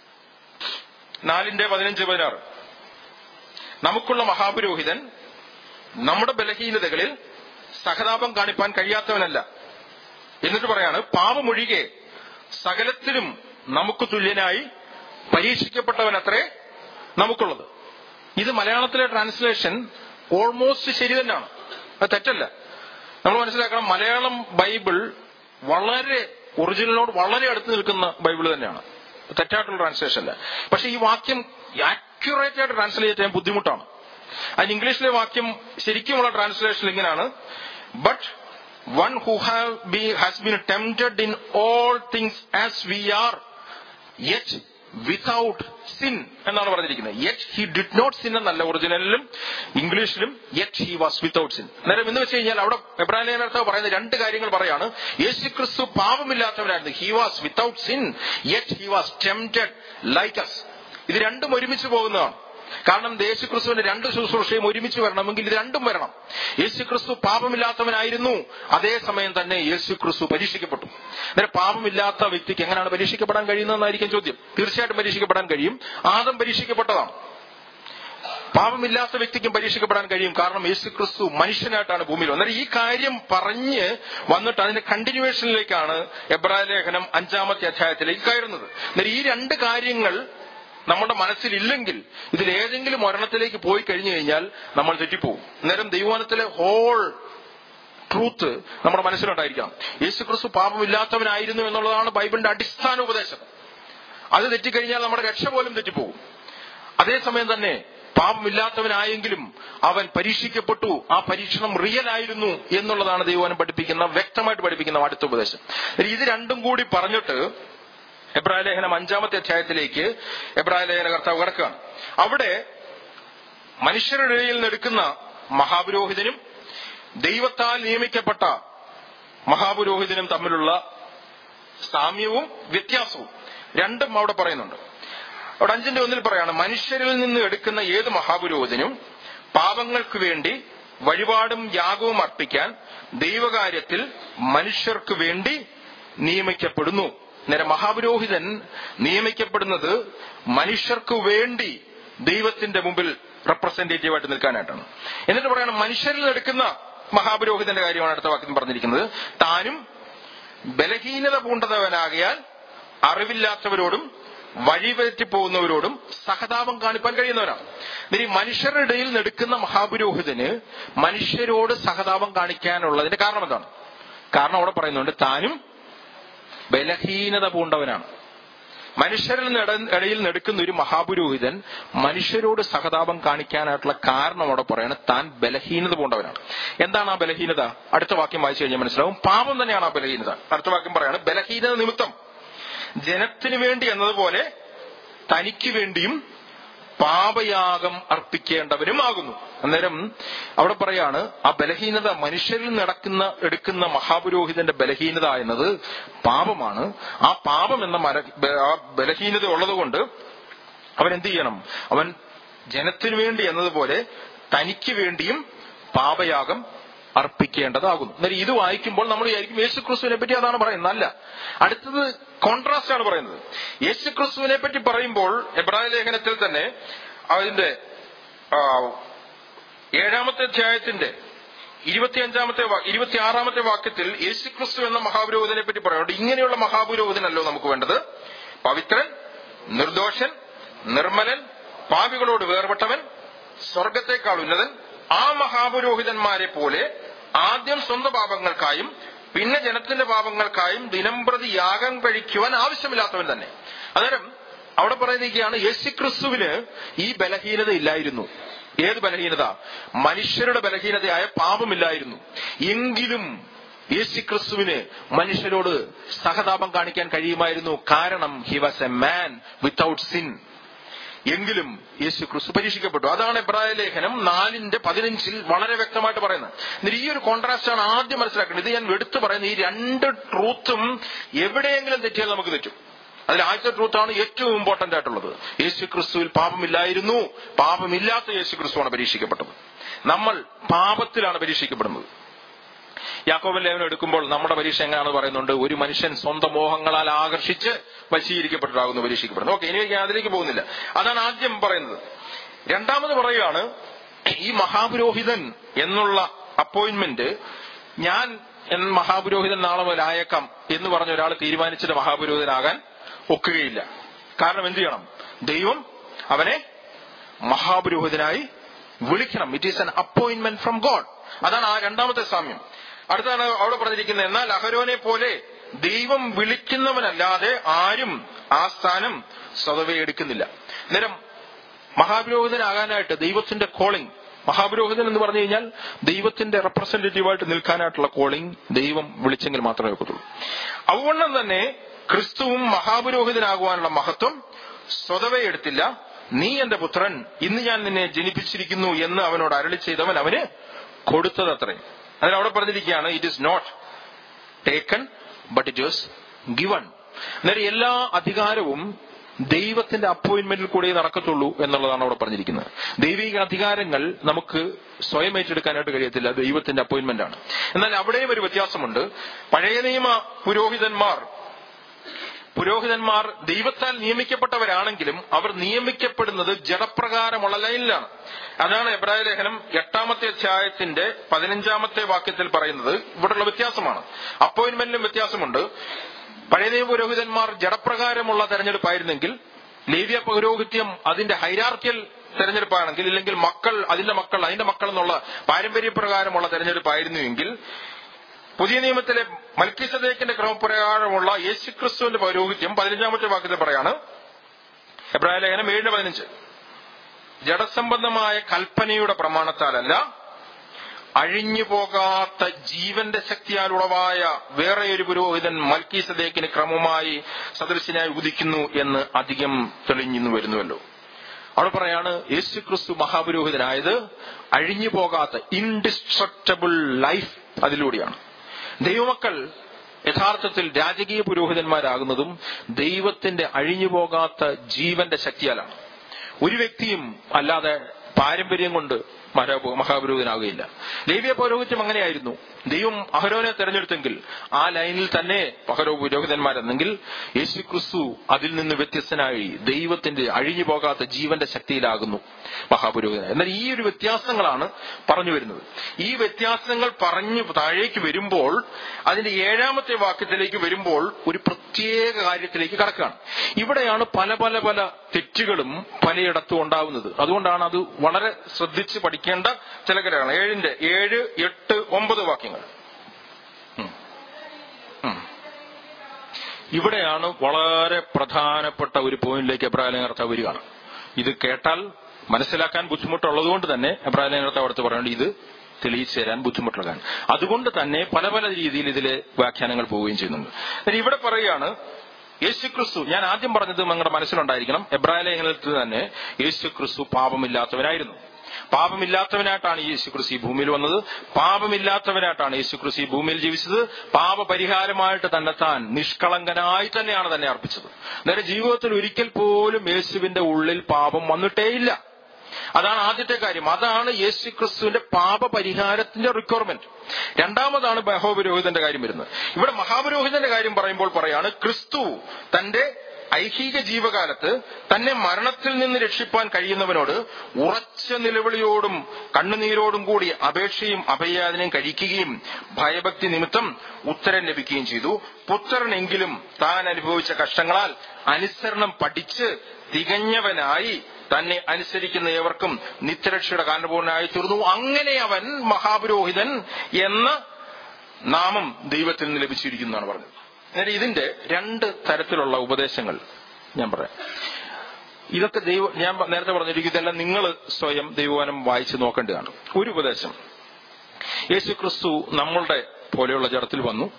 നാലിന്റെ പതിനഞ്ച് പതിനാറ് നമുക്കുള്ള മഹാപുരോഹിതൻ നമ്മുടെ ബലഹീനതകളിൽ സഹതാപം കാണിപ്പാൻ കഴിയാത്തവനല്ല എന്നിട്ട് പറയാണ് പാപമൊഴികെ സകലത്തിലും നമുക്ക് തുല്യനായി പരീക്ഷിക്കപ്പെട്ടവൻ അത്രേ നമുക്കുള്ളത് ഇത് മലയാളത്തിലെ ട്രാൻസ്ലേഷൻ ഓൾമോസ്റ്റ് ശരി തന്നെയാണ് അത് തെറ്റല്ല നമ്മൾ മനസ്സിലാക്കണം മലയാളം ബൈബിൾ വളരെ ഒറിജിനലിനോട് വളരെ അടുത്ത് നിൽക്കുന്ന ബൈബിൾ തന്നെയാണ് തെറ്റായിട്ടുള്ള ട്രാൻസ്ലേഷൻ അല്ല പക്ഷെ ഈ വാക്യം ആക്യുറേറ്റ് ആയിട്ട് ട്രാൻസ്ലേറ്റ് ചെയ്യാൻ ബുദ്ധിമുട്ടാണ് അതിന് ഇംഗ്ലീഷിലെ വാക്യം ശരിക്കുമുള്ള ട്രാൻസ്ലേഷൻ ഇങ്ങനെയാണ് but one who have be has been tempted in all things as we are yet without sin എന്നാണ് പറഞ്ഞിരിക്കുന്നത് yet he did not sin എന്നല്ല ഒറിജിനലിലും ഇംഗ്ലീഷിലും yet he was without sin നേരം എന്ന് വെച്ച് കഴിഞ്ഞാൽ അവിടെ എബ്രാഹിം പറയുന്ന രണ്ട് കാര്യങ്ങൾ പറയാണ് യേശു ക്രിസ്തു പാപമില്ലാത്തവനായിരുന്നു he was without sin yet he was tempted like as ഇത് രണ്ടും ഒരുമിച്ച് പോകുന്നതാണ് കാരണം യേശുക്രിസ്തുവിന്റെ രണ്ട് ശുശ്രൂഷയും ഒരുമിച്ച് വരണമെങ്കിൽ ഇത് രണ്ടും വരണം യേശുക്രിസ്തു പാപമില്ലാത്തവനായിരുന്നു അതേസമയം തന്നെ യേശുക്രിസ്തു പരീക്ഷിക്കപ്പെട്ടു അന്നേരം പാപമില്ലാത്ത വ്യക്തിക്ക് എങ്ങനെയാണ് പരീക്ഷിക്കപ്പെടാൻ കഴിയുന്നതെന്നായിരിക്കും ചോദ്യം തീർച്ചയായിട്ടും പരീക്ഷിക്കപ്പെടാൻ കഴിയും ആദം പരീക്ഷിക്കപ്പെട്ടതാണ് പാപമില്ലാത്ത വ്യക്തിക്കും പരീക്ഷിക്കപ്പെടാൻ കഴിയും കാരണം യേശു ക്രിസ്തു മനുഷ്യനായിട്ടാണ് ഭൂമിയിൽ അന്നേരം ഈ കാര്യം പറഞ്ഞ് വന്നിട്ട് അതിന്റെ കണ്ടിന്യൂവേഷനിലേക്കാണ് എബ്രായ ലേഖനം അഞ്ചാമത്തെ അധ്യായത്തിലേക്ക് കയറുന്നത് അന്നേരം ഈ രണ്ട് കാര്യങ്ങൾ നമ്മുടെ മനസ്സിലില്ലെങ്കിൽ ഇതിൽ ഏതെങ്കിലും ഒരെണ്ണത്തിലേക്ക് പോയി കഴിഞ്ഞു കഴിഞ്ഞാൽ നമ്മൾ തെറ്റിപ്പോകും അന്നേരം ദൈവവനത്തിലെ ഹോൾ ട്രൂത്ത് നമ്മുടെ മനസ്സിലുണ്ടായിരിക്കണം യേശു ക്രിസ്തു പാപമില്ലാത്തവനായിരുന്നു എന്നുള്ളതാണ് ബൈബിളിന്റെ അടിസ്ഥാന ഉപദേശം അത് തെറ്റിക്കഴിഞ്ഞാൽ നമ്മുടെ രക്ഷ പോലും തെറ്റിപ്പോകും അതേസമയം തന്നെ പാപമില്ലാത്തവനായെങ്കിലും അവൻ പരീക്ഷിക്കപ്പെട്ടു ആ പരീക്ഷണം റിയൽ ആയിരുന്നു എന്നുള്ളതാണ് ദൈവനം പഠിപ്പിക്കുന്ന വ്യക്തമായിട്ട് പഠിപ്പിക്കുന്ന അടുത്ത ഉപദേശം ഇത് രണ്ടും കൂടി പറഞ്ഞിട്ട് എബ്രായ ലേഖനം അഞ്ചാമത്തെ അധ്യായത്തിലേക്ക് എബ്രായ ലേഖന കർത്താവ് കിടക്കുകയാണ് അവിടെ മനുഷ്യരുടെ ഇടയിൽ നിന്നെടുക്കുന്ന മഹാപുരോഹിതനും ദൈവത്താൽ നിയമിക്കപ്പെട്ട മഹാപുരോഹിതനും തമ്മിലുള്ള സാമ്യവും വ്യത്യാസവും രണ്ടും അവിടെ പറയുന്നുണ്ട് അവിടെ അഞ്ചിന്റെ ഒന്നിൽ പറയാണ് മനുഷ്യരിൽ നിന്ന് എടുക്കുന്ന ഏത് മഹാപുരോഹിതനും പാപങ്ങൾക്ക് വേണ്ടി വഴിപാടും യാഗവും അർപ്പിക്കാൻ ദൈവകാര്യത്തിൽ മനുഷ്യർക്ക് വേണ്ടി നിയമിക്കപ്പെടുന്നു നേരെ മഹാപുരോഹിതൻ നിയമിക്കപ്പെടുന്നത് മനുഷ്യർക്ക് വേണ്ടി ദൈവത്തിന്റെ മുമ്പിൽ റെപ്രസെന്റേറ്റീവ് ആയിട്ട് നിൽക്കാനായിട്ടാണ് എന്നിട്ട് പറയണം മനുഷ്യരിൽ എടുക്കുന്ന മഹാപുരോഹിതന്റെ കാര്യമാണ് അടുത്ത വാക്യം പറഞ്ഞിരിക്കുന്നത് താനും ബലഹീനത പൂണ്ടതവനാകിയാൽ അറിവില്ലാത്തവരോടും വഴിപറ്റി പോകുന്നവരോടും സഹതാപം കാണിപ്പാൻ കഴിയുന്നവരാണ് ഇനി മനുഷ്യരുടെ ഇടയിൽ നെടുക്കുന്ന മഹാപുരോഹിതന് മനുഷ്യരോട് സഹതാപം കാണിക്കാനുള്ളതിന്റെ കാരണം എന്താണ് കാരണം അവിടെ പറയുന്നുണ്ട് താനും ബലഹീനത പൂണ്ടവനാണ് മനുഷ്യരിൽ ഇടയിൽ നെടുക്കുന്ന ഒരു മഹാപുരോഹിതൻ മനുഷ്യരോട് സഹതാപം കാണിക്കാനായിട്ടുള്ള കാരണം അവിടെ പറയാണ് താൻ ബലഹീനത പൂണ്ടവനാണ് എന്താണ് ആ ബലഹീനത അടുത്ത വാക്യം വായിച്ചു കഴിഞ്ഞാൽ മനസ്സിലാവും പാപം തന്നെയാണ് ആ ബലഹീനത അടുത്ത വാക്യം പറയാണ് ബലഹീനത നിമിത്തം ജനത്തിനു വേണ്ടി എന്നതുപോലെ തനിക്ക് വേണ്ടിയും പാപയാഗം അർപ്പിക്കേണ്ടവനുമാകുന്നു അന്നേരം അവിടെ പറയാണ് ആ ബലഹീനത മനുഷ്യരിൽ നടക്കുന്ന എടുക്കുന്ന മഹാപുരോഹിതന്റെ ബലഹീനത എന്നത് പാപമാണ് ആ പാപം എന്ന മര ആ ബലഹീനത ഉള്ളതുകൊണ്ട് അവൻ എന്ത് ചെയ്യണം അവൻ ജനത്തിനു വേണ്ടി എന്നതുപോലെ തനിക്ക് വേണ്ടിയും പാപയാഗം അർപ്പിക്കേണ്ടതാകുന്നു അന്നേരം ഇത് വായിക്കുമ്പോൾ നമ്മൾ വിചാരിക്കും യേശു ക്രിസ്തുവിനെ പറ്റി അതാണ് പറയുന്നത് അല്ല അടുത്തത് കോൺട്രാസ്റ്റ് ആണ് പറയുന്നത് യേശു ക്രിസ്തുവിനെ പറ്റി പറയുമ്പോൾ എബ്രായ ലേഖനത്തിൽ തന്നെ അതിന്റെ ഏഴാമത്തെ അധ്യായത്തിന്റെ ഇരുപത്തിയഞ്ചാമത്തെ ഇരുപത്തിയാറാമത്തെ വാക്യത്തിൽ യേശു ക്രിസ്തു എന്ന മഹാപുരോഹിതനെ പറ്റി പറയുന്നുണ്ട് ഇങ്ങനെയുള്ള മഹാപുരോഹിതനല്ലോ നമുക്ക് വേണ്ടത് പവിത്രൻ നിർദോഷൻ നിർമ്മലൻ പാപികളോട് വേർപെട്ടവൻ സ്വർഗത്തെക്കാൾ ഉന്നതൻ ആ മഹാപുരോഹിതന്മാരെ പോലെ ആദ്യം സ്വന്തം പാപങ്ങൾക്കായും പിന്നെ ജനത്തിന്റെ പാപങ്ങൾക്കായും ദിനംപ്രതി യാഗം കഴിക്കുവാൻ ആവശ്യമില്ലാത്തവൻ തന്നെ അന്നേരം അവിടെ പറയുന്നതൊക്കെയാണ് യേശുക്രിസ്തുവിന് ഈ ബലഹീനത ഇല്ലായിരുന്നു ഏത് ബലഹീനത മനുഷ്യരുടെ ബലഹീനതയായ പാപമില്ലായിരുന്നു എങ്കിലും യേശുക്രിസ്തുവിന് മനുഷ്യരോട് സഹതാപം കാണിക്കാൻ കഴിയുമായിരുന്നു കാരണം he was a man without sin എങ്കിലും യേശു ക്രിസ്തു പരീക്ഷിക്കപ്പെട്ടു അതാണ് എബ്രായ ലേഖനം നാലിന്റെ പതിനഞ്ചിൽ വളരെ വ്യക്തമായിട്ട് പറയുന്നത് എന്നിട്ട് ഈ ഒരു കോൺട്രാസ്റ്റ് ആണ് ആദ്യം മനസ്സിലാക്കേണ്ടത് ഇത് ഞാൻ എടുത്തു പറയുന്നത് ഈ രണ്ട് ട്രൂത്തും എവിടെയെങ്കിലും തെറ്റിയാൽ നമുക്ക് തെറ്റും അതിൽ ആദ്യത്തെ ട്രൂത്താണ് ഏറ്റവും ഇമ്പോർട്ടന്റ് ആയിട്ടുള്ളത് യേശു ക്രിസ്തുവിൽ പാപമില്ലായിരുന്നു പാപമില്ലാത്ത യേശു ക്രിസ്തുവാണ് പരീക്ഷിക്കപ്പെട്ടത് നമ്മൾ പാപത്തിലാണ് പരീക്ഷിക്കപ്പെടുന്നത് യാക്കോബൻ ലേവനം എടുക്കുമ്പോൾ നമ്മുടെ പരീക്ഷ എങ്ങനെയാണ് പറയുന്നുണ്ട് ഒരു മനുഷ്യൻ സ്വന്തം മോഹങ്ങളാൽ ആകർഷിച്ച് വശീകരിക്കപ്പെട്ടിട്ടാകുന്നു പരീക്ഷിക്കപ്പെടുന്നത് ഓക്കെ ഇനി ഞാൻ അതിലേക്ക് പോകുന്നില്ല അതാണ് ആദ്യം പറയുന്നത് രണ്ടാമത് പറയുകയാണ് ഈ മഹാപുരോഹിതൻ എന്നുള്ള അപ്പോയിന്റ്മെന്റ് ഞാൻ എന്ന മഹാപുരോഹിതൻ നാളെ മുതൽ ആയേക്കാം എന്ന് പറഞ്ഞ ഒരാൾ തീരുമാനിച്ചിട്ട് മഹാപുരോഹിതനാകാൻ ഒക്കുകയില്ല കാരണം എന്ത് ചെയ്യണം ദൈവം അവനെ മഹാപുരോഹിതനായി വിളിക്കണം it is an appointment from God അതാണ് ആ രണ്ടാമത്തെ സാമ്യം അടുത്താണ് അവിടെ പറഞ്ഞിരിക്കുന്നത് എന്നാൽ അഹരോനെ പോലെ ദൈവം വിളിക്കുന്നവനല്ലാതെ ആരും ആ സ്ഥാനം സ്വതവേ എടുക്കുന്നില്ല നേരം മഹാപുരോഹിതനാകാനായിട്ട് ദൈവത്തിന്റെ കോളിംഗ് മഹാപുരോഹിതൻ എന്ന് പറഞ്ഞു കഴിഞ്ഞാൽ ദൈവത്തിന്റെ റെപ്രസെന്റേറ്റീവായിട്ട് നിൽക്കാനായിട്ടുള്ള കോളിംഗ് ദൈവം വിളിച്ചെങ്കിൽ മാത്രമേ ഒക്കത്തുള്ളൂ അതുകൊണ്ട് തന്നെ ക്രിസ്തുവും മഹാപുരോഹിതനാകുവാനുള്ള മഹത്വം സ്വതവേ എടുത്തില്ല നീ എന്റെ പുത്രൻ ഇന്ന് ഞാൻ നിന്നെ ജനിപ്പിച്ചിരിക്കുന്നു എന്ന് അവനോട് അരളി ചെയ്തവൻ അവന് കൊടുത്തതത്രേ അതിനവിടെ പറഞ്ഞിരിക്കുകയാണ് it is not taken but it was given അന്നേരം എല്ലാ അധികാരവും ദൈവത്തിന്റെ അപ്പോയിന്റ്മെന്റിൽ കൂടെ നടക്കത്തുള്ളൂ എന്നുള്ളതാണ് അവിടെ പറഞ്ഞിരിക്കുന്നത് ദൈവിക അധികാരങ്ങൾ നമുക്ക് സ്വയം ഏറ്റെടുക്കാനായിട്ട് കഴിയത്തില്ല ദൈവത്തിന്റെ അപ്പോയിന്റ്മെന്റ് ആണ് എന്നാൽ അവിടെയും ഒരു വ്യത്യാസമുണ്ട് പഴയ നിയമ പുരോഹിതന്മാർ പുരോഹിതന്മാർ ദൈവത്താൽ നിയമിക്കപ്പെട്ടവരാണെങ്കിലും അവർ നിയമിക്കപ്പെടുന്നത് ജഡപ്രകാരമുള്ള ലൈനിലാണ് അതാണ് എബ്രായ ലേഖനം എട്ടാമത്തെ അധ്യായത്തിന്റെ പതിനഞ്ചാമത്തെ വാക്യത്തിൽ പറയുന്നത് ഇവിടെയുള്ള വ്യത്യാസമാണ് അപ്പോയിന്റ്മെന്റിലും വ്യത്യാസമുണ്ട് പഴയ നിയമ പുരോഹിതന്മാർ ജഡപ്രകാരമുള്ള തെരഞ്ഞെടുപ്പായിരുന്നെങ്കിൽ ലേവ്യ പൗരോഹിത്യം അതിന്റെ ഹൈരാർക്കിയൽ തെരഞ്ഞെടുപ്പാണെങ്കിൽ ഇല്ലെങ്കിൽ മക്കൾ അതിന്റെ മക്കൾ അതിന്റെ മക്കൾ എന്നുള്ള പാരമ്പര്യപ്രകാരമുള്ള തെരഞ്ഞെടുപ്പായിരുന്നുവെങ്കിൽ പുതിയ നിയമത്തിലെ മൽക്കിസദേക്കിന്റെ ക്രമപ്രകാരമുള്ള യേശുക്രിസ്തുവിന്റെ പൗരോഹിത്യം പതിനഞ്ചാമത്തെ വാക്യത്തിൽ പറയാണ് എബ്രാഹിം ലേഖനം ഏഴിന് പതിനഞ്ച് ജഡസംബന്ധമായ കൽപ്പനയുടെ പ്രമാണത്താലല്ല അഴിഞ്ഞു പോകാത്ത ജീവന്റെ ശക്തിയാൽ ഉളവായ വേറെ ഒരു പുരോഹിതൻ മൽക്കീസദേക്കിന് ക്രമമായി സദൃശനായി ഉദിക്കുന്നു എന്ന് അധികം തെളിഞ്ഞു വരുന്നുവല്ലോ അവിടെ പറയാണ് യേശു ക്രിസ്തു മഹാപുരോഹിതനായത് അഴിഞ്ഞു പോകാത്ത ഇൻഡിസ്ട്രക്റ്റബിൾ ലൈഫ് അതിലൂടെയാണ് ദൈവമക്കൾ യഥാർത്ഥത്തിൽ രാജകീയ പുരോഹിതന്മാരാകുന്നതും ദൈവത്തിന്റെ അഴിഞ്ഞു പോകാത്ത ജീവന്റെ ശക്തിയാലാണ് ഒരു വ്യക്തിയും അല്ലാതെ പാരമ്പര്യം കൊണ്ട് മഹാപുരോഹിതനാവുകയില്ല ലേവ്യ പൗരോഹിത്യം അങ്ങനെയായിരുന്നു ദൈവം അഹരോനെ തെരഞ്ഞെടുത്തെങ്കിൽ ആ ലൈനിൽ തന്നെ പഹരോ പുരോഹിതന്മാരെന്നെങ്കിൽ യേശു ക്രിസ്തു അതിൽ നിന്ന് വ്യത്യസ്തനായി ദൈവത്തിന്റെ അഴിഞ്ഞു പോകാത്ത ജീവന്റെ ശക്തിയിലാകുന്നു മഹാപുരോഹിതൻ എന്നാൽ ഈ ഒരു വ്യത്യാസങ്ങളാണ് പറഞ്ഞു വരുന്നത് ഈ വ്യത്യാസങ്ങൾ പറഞ്ഞു താഴേക്ക് വരുമ്പോൾ അതിന്റെ ഏഴാമത്തെ വാക്യത്തിലേക്ക് വരുമ്പോൾ ഒരു പ്രത്യേക കാര്യത്തിലേക്ക് കടക്കുകയാണ് ഇവിടെയാണ് പല പല പല തെറ്റുകളും പലയിടത്തും ഉണ്ടാവുന്നത് അതുകൊണ്ടാണ് അത് വളരെ ശ്രദ്ധിച്ച് പഠിക്കേണ്ട ചില കാര്യങ്ങളാണ് ഏഴിന്റെ ഏഴ് എട്ട് ഒമ്പത് വാക്യങ്ങൾ ഇവിടെയാണ് വളരെ പ്രധാനപ്പെട്ട ഒരു പോയിന്റിലേക്ക് എബ്രാഹിം കർത്താവ് വരികയാണ് ഇത് കേട്ടാൽ മനസ്സിലാക്കാൻ ബുദ്ധിമുട്ടുള്ളതുകൊണ്ട് തന്നെ എബ്രാഹിം കർത്താവ് അടുത്ത് പറയുന്നത് ഇത് തെളിയിച്ചു തരാൻ ബുദ്ധിമുട്ടുള്ളതാണ് അതുകൊണ്ട് തന്നെ പല പല രീതിയിൽ ഇതിലെ വ്യാഖ്യാനങ്ങൾ പോവുകയും ചെയ്യുന്നുണ്ട് ഇവിടെ പറയുകയാണ് യേശുക്രിസ്തു ഞാൻ ആദ്യം പറഞ്ഞത് നിങ്ങളുടെ മനസ്സിലുണ്ടായിരിക്കണം എബ്രാഹിം ലേഖനത്തിൽ തന്നെ യേശുക്രിസ്തു പാപമില്ലാത്തവനായിരുന്നു പാപമില്ലാത്തവനായിട്ടാണ് യേശുക്രിസ്തു ഈ ഭൂമിയിൽ വന്നത് പാപമില്ലാത്തവനായിട്ടാണ് യേശുക്രിസ്തു ഈ ഭൂമിയിൽ ജീവിച്ചത് പാപപരിഹാരമായിട്ട് തന്നെ താൻ നിഷ്കളങ്കനായി തന്നെയാണ് തന്നെ അർപ്പിച്ചത് നേരെ ജീവിതത്തിൽ ഒരിക്കൽ പോലും യേശുവിന്റെ ഉള്ളിൽ പാപം വന്നിട്ടേയില്ല അതാണ് ആദ്യത്തെ കാര്യം അതാണ് യേശു ക്രിസ്തുവിന്റെ പാപപരിഹാരത്തിന്റെ റിക്വയർമെന്റ് രണ്ടാമതാണ് മഹാപുരോഹിതന്റെ കാര്യം വരുന്നത് ഇവിടെ മഹാപുരോഹിതന്റെ കാര്യം പറയുമ്പോൾ പറയാണ് ക്രിസ്തു തന്റെ ഐഹിക ജീവകാലത്ത് തന്നെ മരണത്തിൽ നിന്ന് രക്ഷിപ്പാൻ കഴിയുന്നവനോട് ഉറച്ച നിലവിളിയോടും കണ്ണുനീരോടും കൂടി അപേക്ഷയും അഭയാദനയും കഴിക്കുകയും ഭയഭക്തി നിമിത്തം ഉത്തരം ലഭിക്കുകയും ചെയ്തു പുത്രനെങ്കിലും താൻ അനുഭവിച്ച കഷ്ടങ്ങളാൽ അനുസരണം പഠിച്ച് തികഞ്ഞവനായി തന്നെ അനുസരിക്കുന്ന ഏവർക്കും നിത്യരക്ഷയുടെ കാരണപൂർണനായി തീർന്നു അങ്ങനെ അവൻ മഹാപുരോഹിതൻ എന്ന നാമം ദൈവത്തിൽ നിന്ന് ലഭിച്ചിരിക്കുന്നതാണ് പറഞ്ഞത് എന്നാൽ ഇതിന്റെ രണ്ട് തരത്തിലുള്ള ഉപദേശങ്ങൾ ഞാൻ പറയാം ഇതൊക്കെ ദൈവ ഞാൻ നേരത്തെ പറഞ്ഞിരിക്കും ഇതെല്ലാം നിങ്ങൾ സ്വയം ദൈവവനം വായിച്ചു നോക്കേണ്ടതാണ് ഒരു ഉപദേശം യേശു ക്രിസ്തു നമ്മളുടെ പോലെയുള്ള ജഡത്തിൽ വന്നു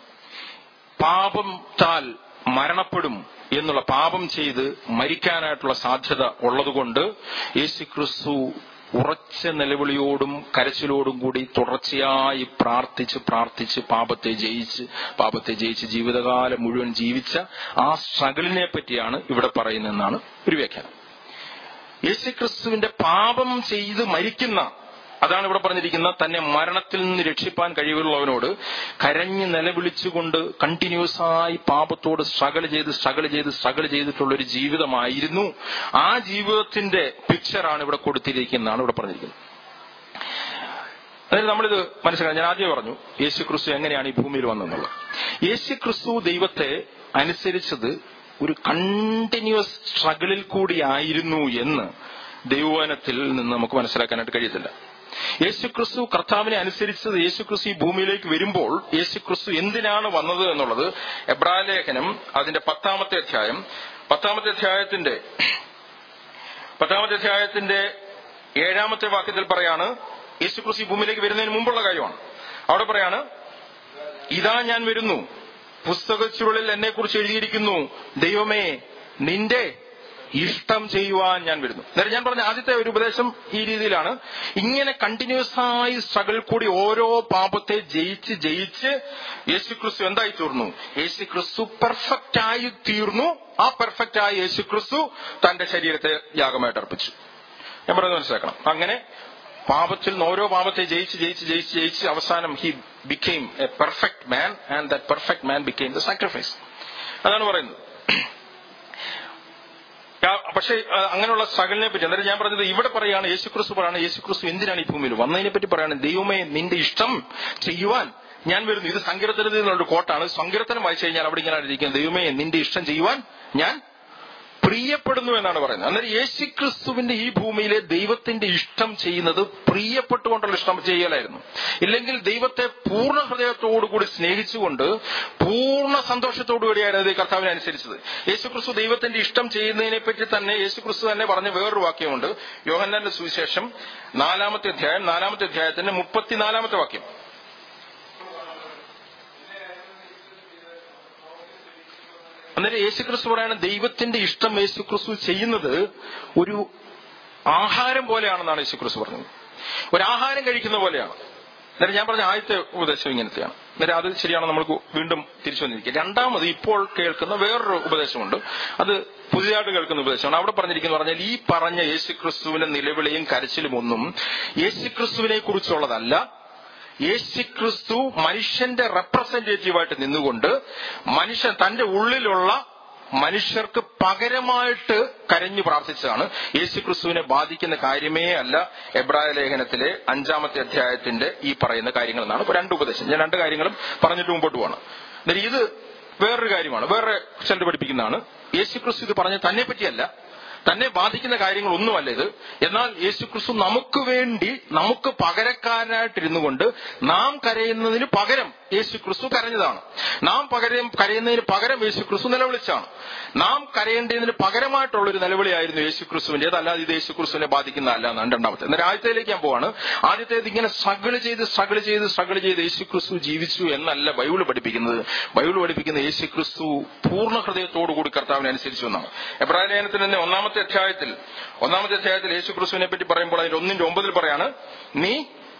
പാപത്താൽ മരണപ്പെടും എന്നുള്ള പാപം ചെയ്ത് മരിക്കാനായിട്ടുള്ള സാധ്യത ഉള്ളതുകൊണ്ട് യേശു ക്രിസ്തു ഉറച്ച നിലവിളിയോടും കരച്ചിലോടും കൂടി തുടർച്ചയായി പ്രാർത്ഥിച്ച് പ്രാർത്ഥിച്ച് പാപത്തെ ജയിച്ച് പാപത്തെ ജയിച്ച് ജീവിതകാലം മുഴുവൻ ജീവിച്ച ആ സ്ട്രഗിളിനെ പറ്റിയാണ് ഇവിടെ പറയുന്നതെന്നാണ് ഒരു വ്യാഖ്യാനം യേശുക്രിസ്തുവിന്റെ പാപം ചെയ്ത് മരിക്കുന്ന അതാണ് ഇവിടെ പറഞ്ഞിരിക്കുന്ന തന്നെ മരണത്തിൽ നിന്ന് രക്ഷിപ്പാൻ കഴിവുള്ളവനോട് കരഞ്ഞ് നിലവിളിച്ചുകൊണ്ട് കണ്ടിന്യൂസ് ആയി പാപത്തോട് സ്ട്രഗിൾ ചെയ്ത് സ്ട്രഗിൾ ചെയ്ത് സ്ട്രഗിൾ ചെയ്തിട്ടുള്ള ഒരു ജീവിതമായിരുന്നു ആ ജീവിതത്തിന്റെ പിക്ചറാണ് ഇവിടെ കൊടുത്തിരിക്കുന്നതാണ് ഇവിടെ പറഞ്ഞിരിക്കുന്നത് അതായത് നമ്മളിത് മനസ്സിലാക്കാം ഞാൻ ആദ്യം പറഞ്ഞു യേശു ക്രിസ്തു എങ്ങനെയാണ് ഈ ഭൂമിയിൽ വന്നെന്നുള്ളത് യേശു ക്രിസ്തു ദൈവത്തെ അനുസരിച്ചത് ഒരു കണ്ടിന്യൂസ് സ്ട്രഗിളിൽ കൂടി ആയിരുന്നു എന്ന് ദൈവവനത്തിൽ നിന്ന് നമുക്ക് മനസ്സിലാക്കാനായിട്ട് കഴിയത്തില്ല യേശുക്രിസ്തു കർത്താവിനെ അനുസരിച്ചത് യേശുക്രിസ്തു ഈ ഭൂമിയിലേക്ക് വരുമ്പോൾ യേശുക്രിസ്തു എന്തിനാണ് വന്നത് എന്നുള്ളത് എബ്രായ ലേഖനം അതിന്റെ പത്താമത്തെ അധ്യായം പത്താമത്തെ അധ്യായത്തിന്റെ പത്താമത്തെ അധ്യായത്തിന്റെ ഏഴാമത്തെ വാക്യത്തിൽ പറയാണ് യേശുക്രിസ്തു ഈ ഭൂമിയിലേക്ക് വരുന്നതിന് മുമ്പുള്ള കാര്യമാണ് അവിടെ പറയാണ് ഇതാ ഞാൻ വരുന്നു പുസ്തകച്ചുരുളിൽ എന്നെ കുറിച്ച് എഴുതിയിരിക്കുന്നു ദൈവമേ നിന്റെ ഇഷ്ടം ചെയ്യുവാൻ ഞാൻ വരുന്നു അന്നേരം ഞാൻ പറഞ്ഞ ആദ്യത്തെ ഒരു ഉപദേശം ഈ രീതിയിലാണ് ഇങ്ങനെ കണ്ടിന്യൂസ് ആയി സ്ട്രഗിൾ കൂടി ഓരോ പാപത്തെ ജയിച്ച് ജയിച്ച് യേശുക്രിസ്തു എന്തായി തീർന്നു യേശുക്രിസ്തു പെർഫെക്റ്റ് ആയി തീർന്നു ആ പെർഫെക്റ്റ് ആയ യേശുക്രിസ്തു തന്റെ ശരീരത്തെ യാഗമായിട്ട് അർപ്പിച്ചു ഞാൻ പറയുന്നത് മനസ്സിലാക്കണം അങ്ങനെ പാപത്തിൽ നിന്ന് ഓരോ പാപത്തെ ജയിച്ച് ജയിച്ച് ജയിച്ച് ജയിച്ച് അവസാനം he became a perfect man and that perfect man became the sacrifice അതാണ് പറയുന്നത് ആ, പക്ഷേ ആ, അങ്ങനെയുള്ള സ്ട്രഗിളിനെ പറ്റി അന്നേരം ഞാൻ പറഞ്ഞത് ഇവിടെ പറയാണ് യേശുക്രിസ്തു പറയാണ് യേശുക്രിസ്തു എന്തിനാണ് ഈ ഭൂമിയിൽ വന്നതിനെ പറ്റി പറയാണ് ദൈവമേ നിന്റെ ഇഷ്ടം ചെയ്യുവാൻ ഞാൻ വരുന്നു ഇത് സങ്കീർത്തനത്തിൽ നിന്നുള്ള ഒരു കോട്ടാണ് സങ്കീർത്തനം വായിച്ചു കഴിഞ്ഞാൽ അവിടെ ഇങ്ങനെ ഇരിക്കുന്നത് ദൈവമേ നിന്റെ ഇഷ്ടം ചെയ്യുവാൻ ഞാൻ പ്രിയപ്പെടുന്നു എന്നാണ് പറയുന്നത് അന്നേരം യേശുക്രിസ്തുവിന്റെ ഈ ഭൂമിയിലെ ദൈവത്തിന്റെ ഇഷ്ടം ചെയ്യുന്നത് പ്രിയപ്പെട്ടുകൊണ്ടുള്ള ഇഷ്ടം ചെയ്യലായിരുന്നു ഇല്ലെങ്കിൽ ദൈവത്തെ പൂർണ്ണ ഹൃദയത്തോടുകൂടി സ്നേഹിച്ചുകൊണ്ട് പൂർണ്ണ സന്തോഷത്തോടുകൂടിയായിരുന്നു ഈ കർത്താവിനെ അനുസരിച്ചത് യേശുക്രിസ്തു ദൈവത്തിന്റെ ഇഷ്ടം ചെയ്യുന്നതിനെ പറ്റി തന്നെ യേശുക്രിസ്തു തന്നെ പറഞ്ഞ വേറൊരു വാക്യമുണ്ട് യോഹന്നാന്റെ സുവിശേഷം നാലാമത്തെ അധ്യായം നാലാമത്തെ അധ്യായത്തിന്റെ മുപ്പത്തിനാലാമത്തെ വാക്യം അന്നേരം യേശുക്രിസ്തു പറയാണ് ദൈവത്തിന്റെ ഇഷ്ടം യേശുക്രിസ്തു ചെയ്യുന്നത് ഒരു ആഹാരം പോലെയാണെന്നാണ് യേശുക്രിസ്തു പറഞ്ഞത് ഒരു ആഹാരം കഴിക്കുന്ന പോലെയാണ് അന്നേരം ഞാൻ പറഞ്ഞ ആദ്യത്തെ ഉപദേശം ഇങ്ങനത്തെയാണ് അന്നേരം അത് ശരിയാണ് നമ്മൾക്ക് വീണ്ടും തിരിച്ചു വന്നിരിക്കുക രണ്ടാമത് ഇപ്പോൾ കേൾക്കുന്ന വേറൊരു ഉപദേശമുണ്ട് അത് പുതിയതായിട്ട് കേൾക്കുന്ന ഉപദേശമാണ് അവിടെ പറഞ്ഞിരിക്കുന്നു പറഞ്ഞാൽ ഈ പറഞ്ഞ യേശുക്രിസ്തുവിന്റെ നിലവിളിയും കരച്ചിലും ഒന്നും യേശുക്രിസ്തുവിനെ കുറിച്ചുള്ളതല്ല യേശുക്രിസ്തു മനുഷ്യന്റെ റെപ്രസെന്റേറ്റീവായിട്ട് നിന്നുകൊണ്ട് മനുഷ്യൻ തന്റെ ഉള്ളിലുള്ള മനുഷ്യർക്ക് പകരമായിട്ട് കരഞ്ഞു പ്രാർത്ഥിച്ചതാണ് യേശുക്രിസ്തുവിനെ ബാധിക്കുന്ന കാര്യമേ അല്ല എബ്രായ ലേഖനത്തിലെ അഞ്ചാമത്തെ അധ്യായത്തിന്റെ ഈ പറയുന്ന കാര്യങ്ങൾ എന്നാണ് ഇപ്പൊ രണ്ട് ഉപദേശം ഞാൻ രണ്ട് കാര്യങ്ങളും പറഞ്ഞിട്ട് മുമ്പോട്ട് പോകണം എന്നിട്ട് ഇത് വേറൊരു കാര്യമാണ് വേറെ ചിലർ പഠിപ്പിക്കുന്നതാണ് യേശുക്രിസ്തു ഇത് പറഞ്ഞ തന്നെ പറ്റിയല്ല തന്നെ ബാധിക്കുന്ന കാര്യങ്ങളൊന്നുമല്ല ഇത് എന്നാൽ യേശുക്രിസ്തു നമുക്ക് വേണ്ടി നമുക്ക് പകരക്കാരനായിട്ടിരുന്നു കൊണ്ട് നാം കരയുന്നതിന് പകരം യേശുക്രിസ്തു കരഞ്ഞതാണ് നാം പകരം കരയുന്നതിന് പകരം യേശുക്രിസ്തു നിലവിളിച്ചാണ് നാം കരയേണ്ടതിന് പകരമായിട്ടുള്ള ഒരു നിലവിളിയായിരുന്നു യേശുക്രിസ്തുവിന്റെ അല്ലാതെ ഇത് യേശുക്രിസ്തുവിനെ ബാധിക്കുന്നതല്ല എന്നാണ് രണ്ടാമത്തെ എന്നാൽ ആദ്യത്തേലേക്ക് ഞാൻ പോവാണ് ആദ്യത്തേത് ഇങ്ങനെ സ്ട്രഗിൾ ചെയ്ത് സ്ട്രഗിൾ ചെയ്ത് സ്ട്രഗിൾ ചെയ്ത് യേശുക്രിസ്തു ജീവിച്ചു എന്നല്ല ബൈബിൾ പഠിപ്പിക്കുന്നത് ബൈബിൾ പഠിപ്പിക്കുന്ന യേശുക്രിസ്തു പൂർണ്ണ ഹൃദയത്തോടു കൂടി കർത്താവിനെ അനുസരിച്ചു എന്നാണ് എബ്രായ ലേഖനത്തിൽ തന്നെ ഒന്നാമത്തെ അധ്യായത്തിൽ ഒന്നാമത്തെ അധ്യായത്തിൽ യേശുക്രിസ്തുവിനെ പറ്റി പറയുമ്പോൾ അതിന്റെ ഒന്നിന്റെ ഒമ്പതിൽ പറയാണ് നീ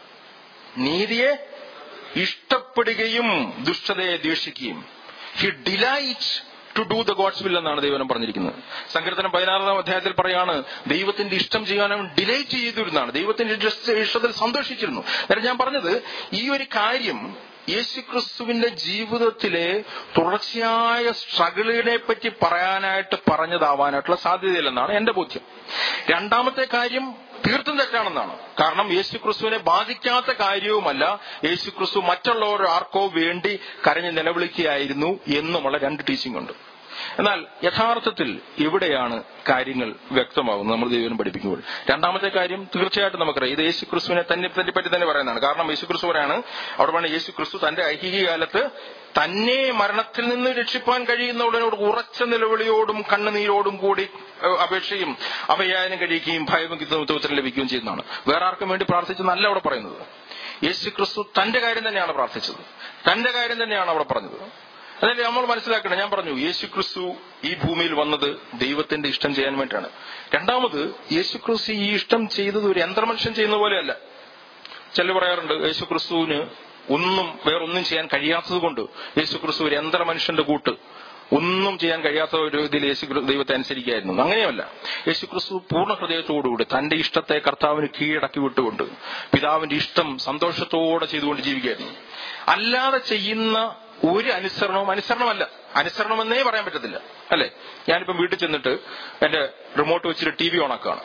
നീതിയെ ഇഷ്ടപ്പെടുകയും ദുഷ്ടതയെ ദ്വേഷിക്കുകയും he delight to do the God's will എന്നാണ് ദൈവനം പറഞ്ഞിരിക്കുന്നത് സങ്കീർത്തനം പതിനാറാം അധ്യായത്തിൽ പറയാണ് ദൈവത്തിന്റെ ഇഷ്ടം ചെയ്യാൻ അവൻ ഡിലൈറ്റ് ചെയ്തിരുന്നതാണ് ദൈവത്തിന്റെ ഇഷ്ട- ഇഷ്ടത്തിൽ സന്തോഷിച്ചിരുന്നു അന്നേരം ഞാൻ പറഞ്ഞത് ഈ ഒരു കാര്യം യേശുക്രിസ്തുവിന്റെ ജീവിതത്തിലെ തുടർച്ചയായ സ്ട്രഗിളിനെ പറ്റി പറയാനായിട്ട് പറഞ്ഞതാവാനായിട്ടുള്ള സാധ്യതയില്ലെന്നാണ് എന്റെ ബോധ്യം രണ്ടാമത്തെ കാര്യം തീർത്തും തെറ്റാണെന്നാണ് കാരണം യേശുക്രിസ്തുവിനെ ബാധിക്കാത്ത കാര്യവുമല്ല യേശുക്രിസ്തു മറ്റുള്ളവർ ആർക്കോ വേണ്ടി കരഞ്ഞ് നിലവിളിക്കുകയായിരുന്നു എന്നുമുള്ള രണ്ട് ടീച്ചിങ് ഉണ്ട് എന്നാൽ യഥാർത്ഥത്തിൽ ഇവിടെയാണ് കാര്യങ്ങൾ വ്യക്തമാകുന്നത് നമ്മൾ ദൈവം പഠിപ്പിക്കുമ്പോൾ രണ്ടാമത്തെ കാര്യം തീർച്ചയായിട്ടും നമുക്കറിയാം ഇത് യേശു ക്രിസ്തുവിനെ തന്നെ തന്നെ പറ്റി തന്നെ പറയുന്നതാണ് കാരണം യേശു ക്രിസ്തു പറയാണ് അവിടെ വേണം യേശു ക്രിസ്തു തന്റെ ഐഹിക കാലത്ത് തന്നെ മരണത്തിൽ നിന്ന് രക്ഷിപ്പാൻ കഴിയുന്നവളോട് ഉറച്ച നിലവിളിയോടും കണ്ണുനീരോടും കൂടി ഏഹ്, അപേക്ഷയും അവയാനും കഴിയുകയും ഭയവും ഉത്തരം ലഭിക്കുകയും ചെയ്യുന്നതാണ് വേറെ ആർക്കും വേണ്ടി പ്രാർത്ഥിച്ചെന്നല്ല അവിടെ പറയുന്നത് യേശു ക്രിസ്തു തന്റെ കാര്യം തന്നെയാണ് പ്രാർത്ഥിച്ചത് തന്റെ കാര്യം തന്നെയാണ് അവിടെ പറഞ്ഞത് അതായത് നമ്മൾ മനസ്സിലാക്കണം ഞാൻ പറഞ്ഞു യേശു ക്രിസ്തു ഈ ഭൂമിയിൽ വന്നത് ദൈവത്തിന്റെ ഇഷ്ടം ചെയ്യാൻ വേണ്ടിയാണ് രണ്ടാമത് യേശു ക്രിസ്തു ഈ ഇഷ്ടം ചെയ്തത് ഒരു യന്ത്രമനുഷ്യൻ ചെയ്യുന്ന പോലെയല്ല ചിലർ പറയാറുണ്ട് യേശു ക്രിസ്തുവിന് ഒന്നും വേറൊന്നും ചെയ്യാൻ കഴിയാത്തത് കൊണ്ട് യേശു ക്രിസ്തു ഒരു യന്ത്രമനുഷ്യന്റെ കൂട്ട് ഒന്നും ചെയ്യാൻ കഴിയാത്ത ഒരു ഇതിൽ യേശു ക്രി- ദൈവത്തെ അനുസരിക്കുകയായിരുന്നു അങ്ങനെയല്ല യേശു ക്രിസ്തു പൂർണ്ണ ഹൃദയത്തോടുകൂടി തന്റെ ഇഷ്ടത്തെ കർത്താവിന് കീഴടക്കി വിട്ടുകൊണ്ട് പിതാവിന്റെ ഇഷ്ടം സന്തോഷത്തോടെ ചെയ്തുകൊണ്ട് ജീവിക്കുകയായിരുന്നു അല്ലാതെ ചെയ്യുന്ന ഒരു അനുസരണവും അനുസരണമല്ല അനുസരണമെന്നേ പറയാൻ പറ്റത്തില്ല അല്ലെ ഞാനിപ്പം വീട്ടിൽ ചെന്നിട്ട് എന്റെ റിമോട്ട് വെച്ചിട്ട് ടി വി ഓണാക്കുകയാണ്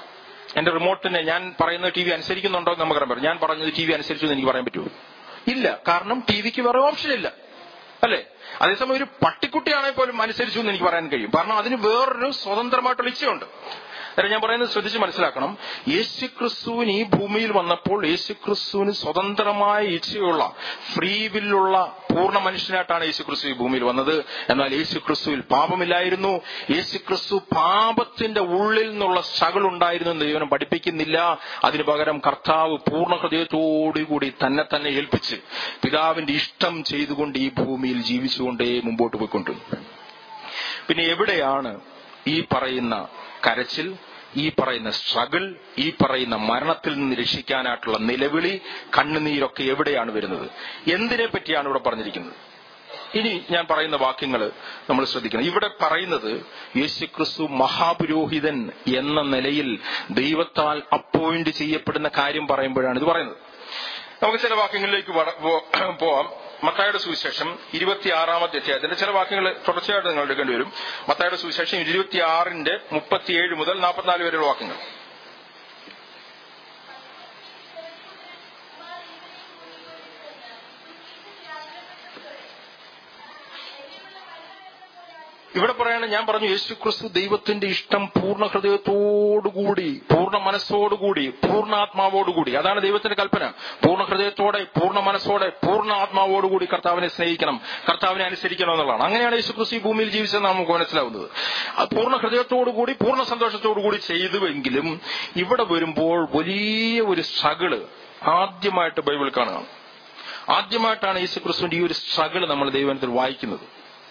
എന്റെ റിമോട്ടിനെ ഞാൻ പറയുന്ന ടി വി അനുസരിക്കുന്നുണ്ടോ എന്ന് നമുക്കറിയാൻ പറ്റും ഞാൻ പറഞ്ഞത് ടി വി അനുസരിച്ചു എന്ന് എനിക്ക് പറയാൻ പറ്റുമോ ഇല്ല കാരണം ടി വിക്ക് വേറെ ഓപ്ഷൻ ഇല്ല അല്ലേ അതേസമയം ഒരു പട്ടിക്കുട്ടിയാണെങ്കിൽ പോലും അനുസരിച്ചു എന്ന് എനിക്ക് പറയാൻ കഴിയും കാരണം അതിന് വേറൊരു സ്വതന്ത്രമായിട്ടുള്ള ഇച്ഛയുണ്ട് അല്ല ഞാൻ പറയുന്നത് ശ്രദ്ധിച്ച് മനസ്സിലാക്കണം യേശുക്രിസ്തുവിന് ഈ ഭൂമിയിൽ വന്നപ്പോൾ യേശുക്രിസ്തുവിന് സ്വതന്ത്രമായ ഇച്ഛയുള്ള ഫ്രീ വില്ലുള്ള പൂർണ്ണ മനുഷ്യനായിട്ടാണ് യേശുക്രിസ്തു ഈ ഭൂമിയിൽ വന്നത് എന്നാൽ യേശുക്രിസ്തുവിൽ പാപമില്ലായിരുന്നു യേശുക്രിസ്തു പാപത്തിന്റെ ഉള്ളിൽ നിന്നുള്ള സ്ട്രഗിൾ ഉണ്ടായിരുന്നു എന്ന് ദൈവനം പഠിപ്പിക്കുന്നില്ല അതിനു പകരം കർത്താവ് പൂർണ്ണ ഹൃദയത്തോടുകൂടി തന്നെ തന്നെ ഏൽപ്പിച്ച് പിതാവിന്റെ ഇഷ്ടം ചെയ്തുകൊണ്ട് ഈ ഭൂമിയിൽ ജീവിച്ചുകൊണ്ടേ മുമ്പോട്ട് പോയിക്കൊണ്ടിരുന്നു പിന്നെ എവിടെയാണ് ഈ പറയുന്ന കരച്ചിൽ ഈ പറയുന്ന സ്ട്രഗിൾ ഈ പറയുന്ന മരണത്തിൽ നിന്ന് രക്ഷിക്കാനായിട്ടുള്ള നിലവിളി കണ്ണുനീരൊക്കെ എവിടെയാണ് വരുന്നത് എന്തിനെ പറ്റിയാണ് ഇവിടെ പറഞ്ഞിരിക്കുന്നത് ഇനി ഞാൻ പറയുന്ന വാക്യങ്ങൾ നമ്മൾ ശ്രദ്ധിക്കണം ഇവിടെ പറയുന്നത് യേശുക്രിസ്തു മഹാപുരോഹിതൻ എന്ന നിലയിൽ ദൈവത്താൽ അപ്പോയിന്റ് ചെയ്യപ്പെടുന്ന കാര്യം പറയുമ്പോഴാണ് ഇത് പറയുന്നത് നമുക്ക് ചില വാക്യങ്ങളിലേക്ക് വട- പോ- പോവാം മത്തായുടെ സുവിശേഷം ഇരുപത്തിയാറാമത്തെ അധ്യായത്തിന്റെ ചില വാക്യങ്ങൾ തുടർച്ചയായിട്ട് നിങ്ങൾ എടുക്കേണ്ടി വരും മത്തായുടെ സുവിശേഷം ഇരുപത്തിയാറിന്റെ മുപ്പത്തിയേഴ് മുതൽ നാൽപ്പത്തിനാല് വരെയുള്ള വാക്യങ്ങൾ ഇവിടെ പറയാണ് ഞാൻ പറഞ്ഞു യേശുക്രിസ്തു ദൈവത്തിന്റെ ഇഷ്ടം പൂർണ്ണ ഹൃദയത്തോടുകൂടി പൂർണ്ണ മനസ്സോടുകൂടി പൂർണ്ണ ആത്മാവോടുകൂടി അതാണ് ദൈവത്തിന്റെ കൽപ്പന പൂർണ്ണ ഹൃദയത്തോടെ പൂർണ്ണ മനസ്സോടെ പൂർണ്ണ ആത്മാവോടുകൂടി കർത്താവിനെ സ്നേഹിക്കണം കർത്താവിനെ അനുസരിക്കണം എന്നുള്ളതാണ് അങ്ങനെയാണ് യേശുക്രിസ്തു ഈ ഭൂമിയിൽ ജീവിച്ചതെന്ന് നമുക്ക് മനസ്സിലാവുന്നത് അത് പൂർണ്ണ ഹൃദയത്തോടുകൂടി പൂർണ്ണ സന്തോഷത്തോടുകൂടി ചെയ്തുവെങ്കിലും ഇവിടെ വരുമ്പോൾ വലിയ ഒരു സ്ട്രഗിള് ആദ്യമായിട്ട് ബൈബിൾ കാണുക ആദ്യമായിട്ടാണ് യേശുക്രിസ്തുവിന്റെ ഈ ഒരു സ്ട്രഗിൾ നമ്മൾ ദൈവത്തിൽ വായിക്കുന്നത്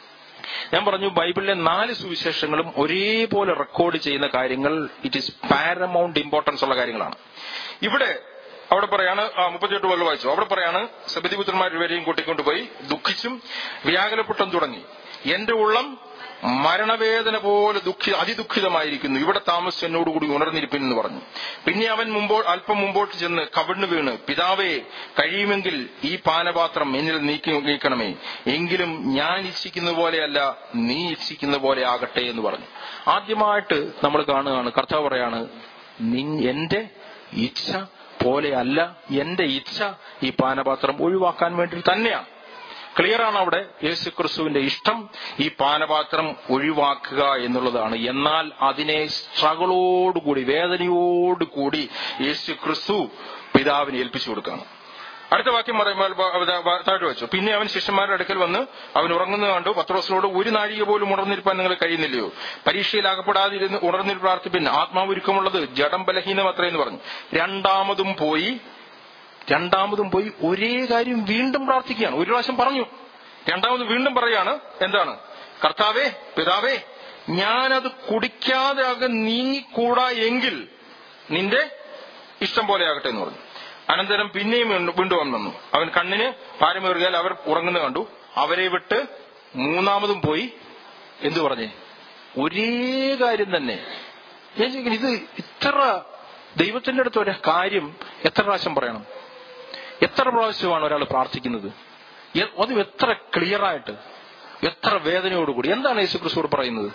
ഞാൻ പറഞ്ഞു ബൈബിളിലെ നാല് സുവിശേഷങ്ങളും ഒരേപോലെ റെക്കോർഡ് ചെയ്യുന്ന കാര്യങ്ങൾ ഇറ്റ് ഈസ് പാരമൗണ്ട് ഇമ്പോർട്ടൻസ് ഉള്ള കാര്യങ്ങളാണ് ഇവിടെ അവിടെ പറയാണ് ആ, മുപ്പത്തിയെട്ട് കൊല്ലം വായിച്ചു അവിടെ പറയാണ് സബദിപുത്രന്മാർ ഇവരെയും കൂട്ടിക്കൊണ്ടുപോയി ദുഃഖിച്ചും വ്യാകുലപ്പെട്ടും തുടങ്ങി എന്റെ ഉള്ളം മരണവേദന പോലെ ദുഃഖി അതിദുഃഖിതമായിരിക്കുന്നു ഇവിടെ താമസിച്ച് എന്നോടുകൂടി ഉണർന്നിരിപ്പിൻ എന്ന് പറഞ്ഞു പിന്നെ അവൻ മുമ്പോ അല്പം മുമ്പോട്ട് ചെന്ന് കവിണ്ണു വീണ് പിതാവേ കഴിയുമെങ്കിൽ ഈ പാനപാത്രം എന്നിൽ നീക്കി നീക്കണമേ എങ്കിലും ഞാൻ ഇച്ഛിക്കുന്ന പോലെയല്ല നീ ഇച്ഛിക്കുന്ന പോലെ ആകട്ടെ എന്ന് പറഞ്ഞു ആദ്യമായിട്ട് നമ്മൾ കാണുകയാണ് കർത്താവ് പറയാണ് നിൻ- എന്റെ ഇച്ഛ പോലെയല്ല എന്റെ ഇച്ഛ ഈ പാനപാത്രം ഒഴിവാക്കാൻ വേണ്ടി തന്നെയാണ് ക്ലിയർ ആണ് അവിടെ യേശു ക്രിസ്തുവിന്റെ ഇഷ്ടം ഈ പാനപാത്രം ഒഴിവാക്കുക എന്നുള്ളതാണ് എന്നാൽ അതിനെ സ്ട്രഗിളോടുകൂടി വേദനയോടുകൂടി യേശു ക്രിസ്തു പിതാവിനെ ഏൽപ്പിച്ചു കൊടുക്കുകയാണ് അടുത്ത വാക്യം പറയുമ്പോൾ ബ- ബ- ബ- താഴോട്ട് വെച്ചു പിന്നെ അവൻ ശിഷ്യന്മാരുടെ അടുക്കൽ വന്ന് അവൻ ഉറങ്ങുന്നത് കണ്ടു പത്രോസിനോട് ഒരു നാഴിക പോലും ഉണർന്നിരിപ്പാൻ നിങ്ങൾ കഴിയുന്നില്ലയോ പരീക്ഷയിൽ അകപ്പെടാതിരുന്ന് ഉണർന്നിൽ പ്രാർത്ഥിപ്പിൻ ആത്മാവുരുക്കമുള്ളത് ജഡം ബലഹീനം അത്രയെന്ന് പറഞ്ഞു രണ്ടാമതും പോയി രണ്ടാമതും പോയി ഒരേ കാര്യം വീണ്ടും പ്രാർത്ഥിക്കുകയാണ് ഒരു പ്രാവശ്യം പറഞ്ഞു രണ്ടാമത് വീണ്ടും പറയാണ് എന്താണ് കർത്താവേ പിതാവേ ഞാനത് കുടിക്കാതെ അകെ നീങ്ങിക്കൂടാ എങ്കിൽ നിന്റെ ഇഷ്ടം പോലെ ആകട്ടെ എന്ന് പറഞ്ഞു അനന്തരം പിന്നെയും വീണ്ടും വീണ്ടും അവൻ വന്നു അവൻ കണ്ണിന് ഭാരമേറിയാൽ അവർ ഉറങ്ങുന്നത് കണ്ടു അവരെ വിട്ട് മൂന്നാമതും പോയി എന്തു പറഞ്ഞേ ഒരേ കാര്യം തന്നെ ഞാൻ ചോദിക്കുന്നു ഇത് ഇത്ര ദൈവത്തിന്റെ അടുത്ത് ഒരു കാര്യം എത്ര പ്രാവശ്യം പറയണം എത്ര പ്രാവശ്യമാണ് ഒരാൾ പ്രാർത്ഥിക്കുന്നത് എ- അതും എത്ര ക്ലിയർ ആയിട്ട് എത്ര വേദനയോടുകൂടി എന്താണ് യേശു ക്രിസ്തുവോട് പറയുന്നത്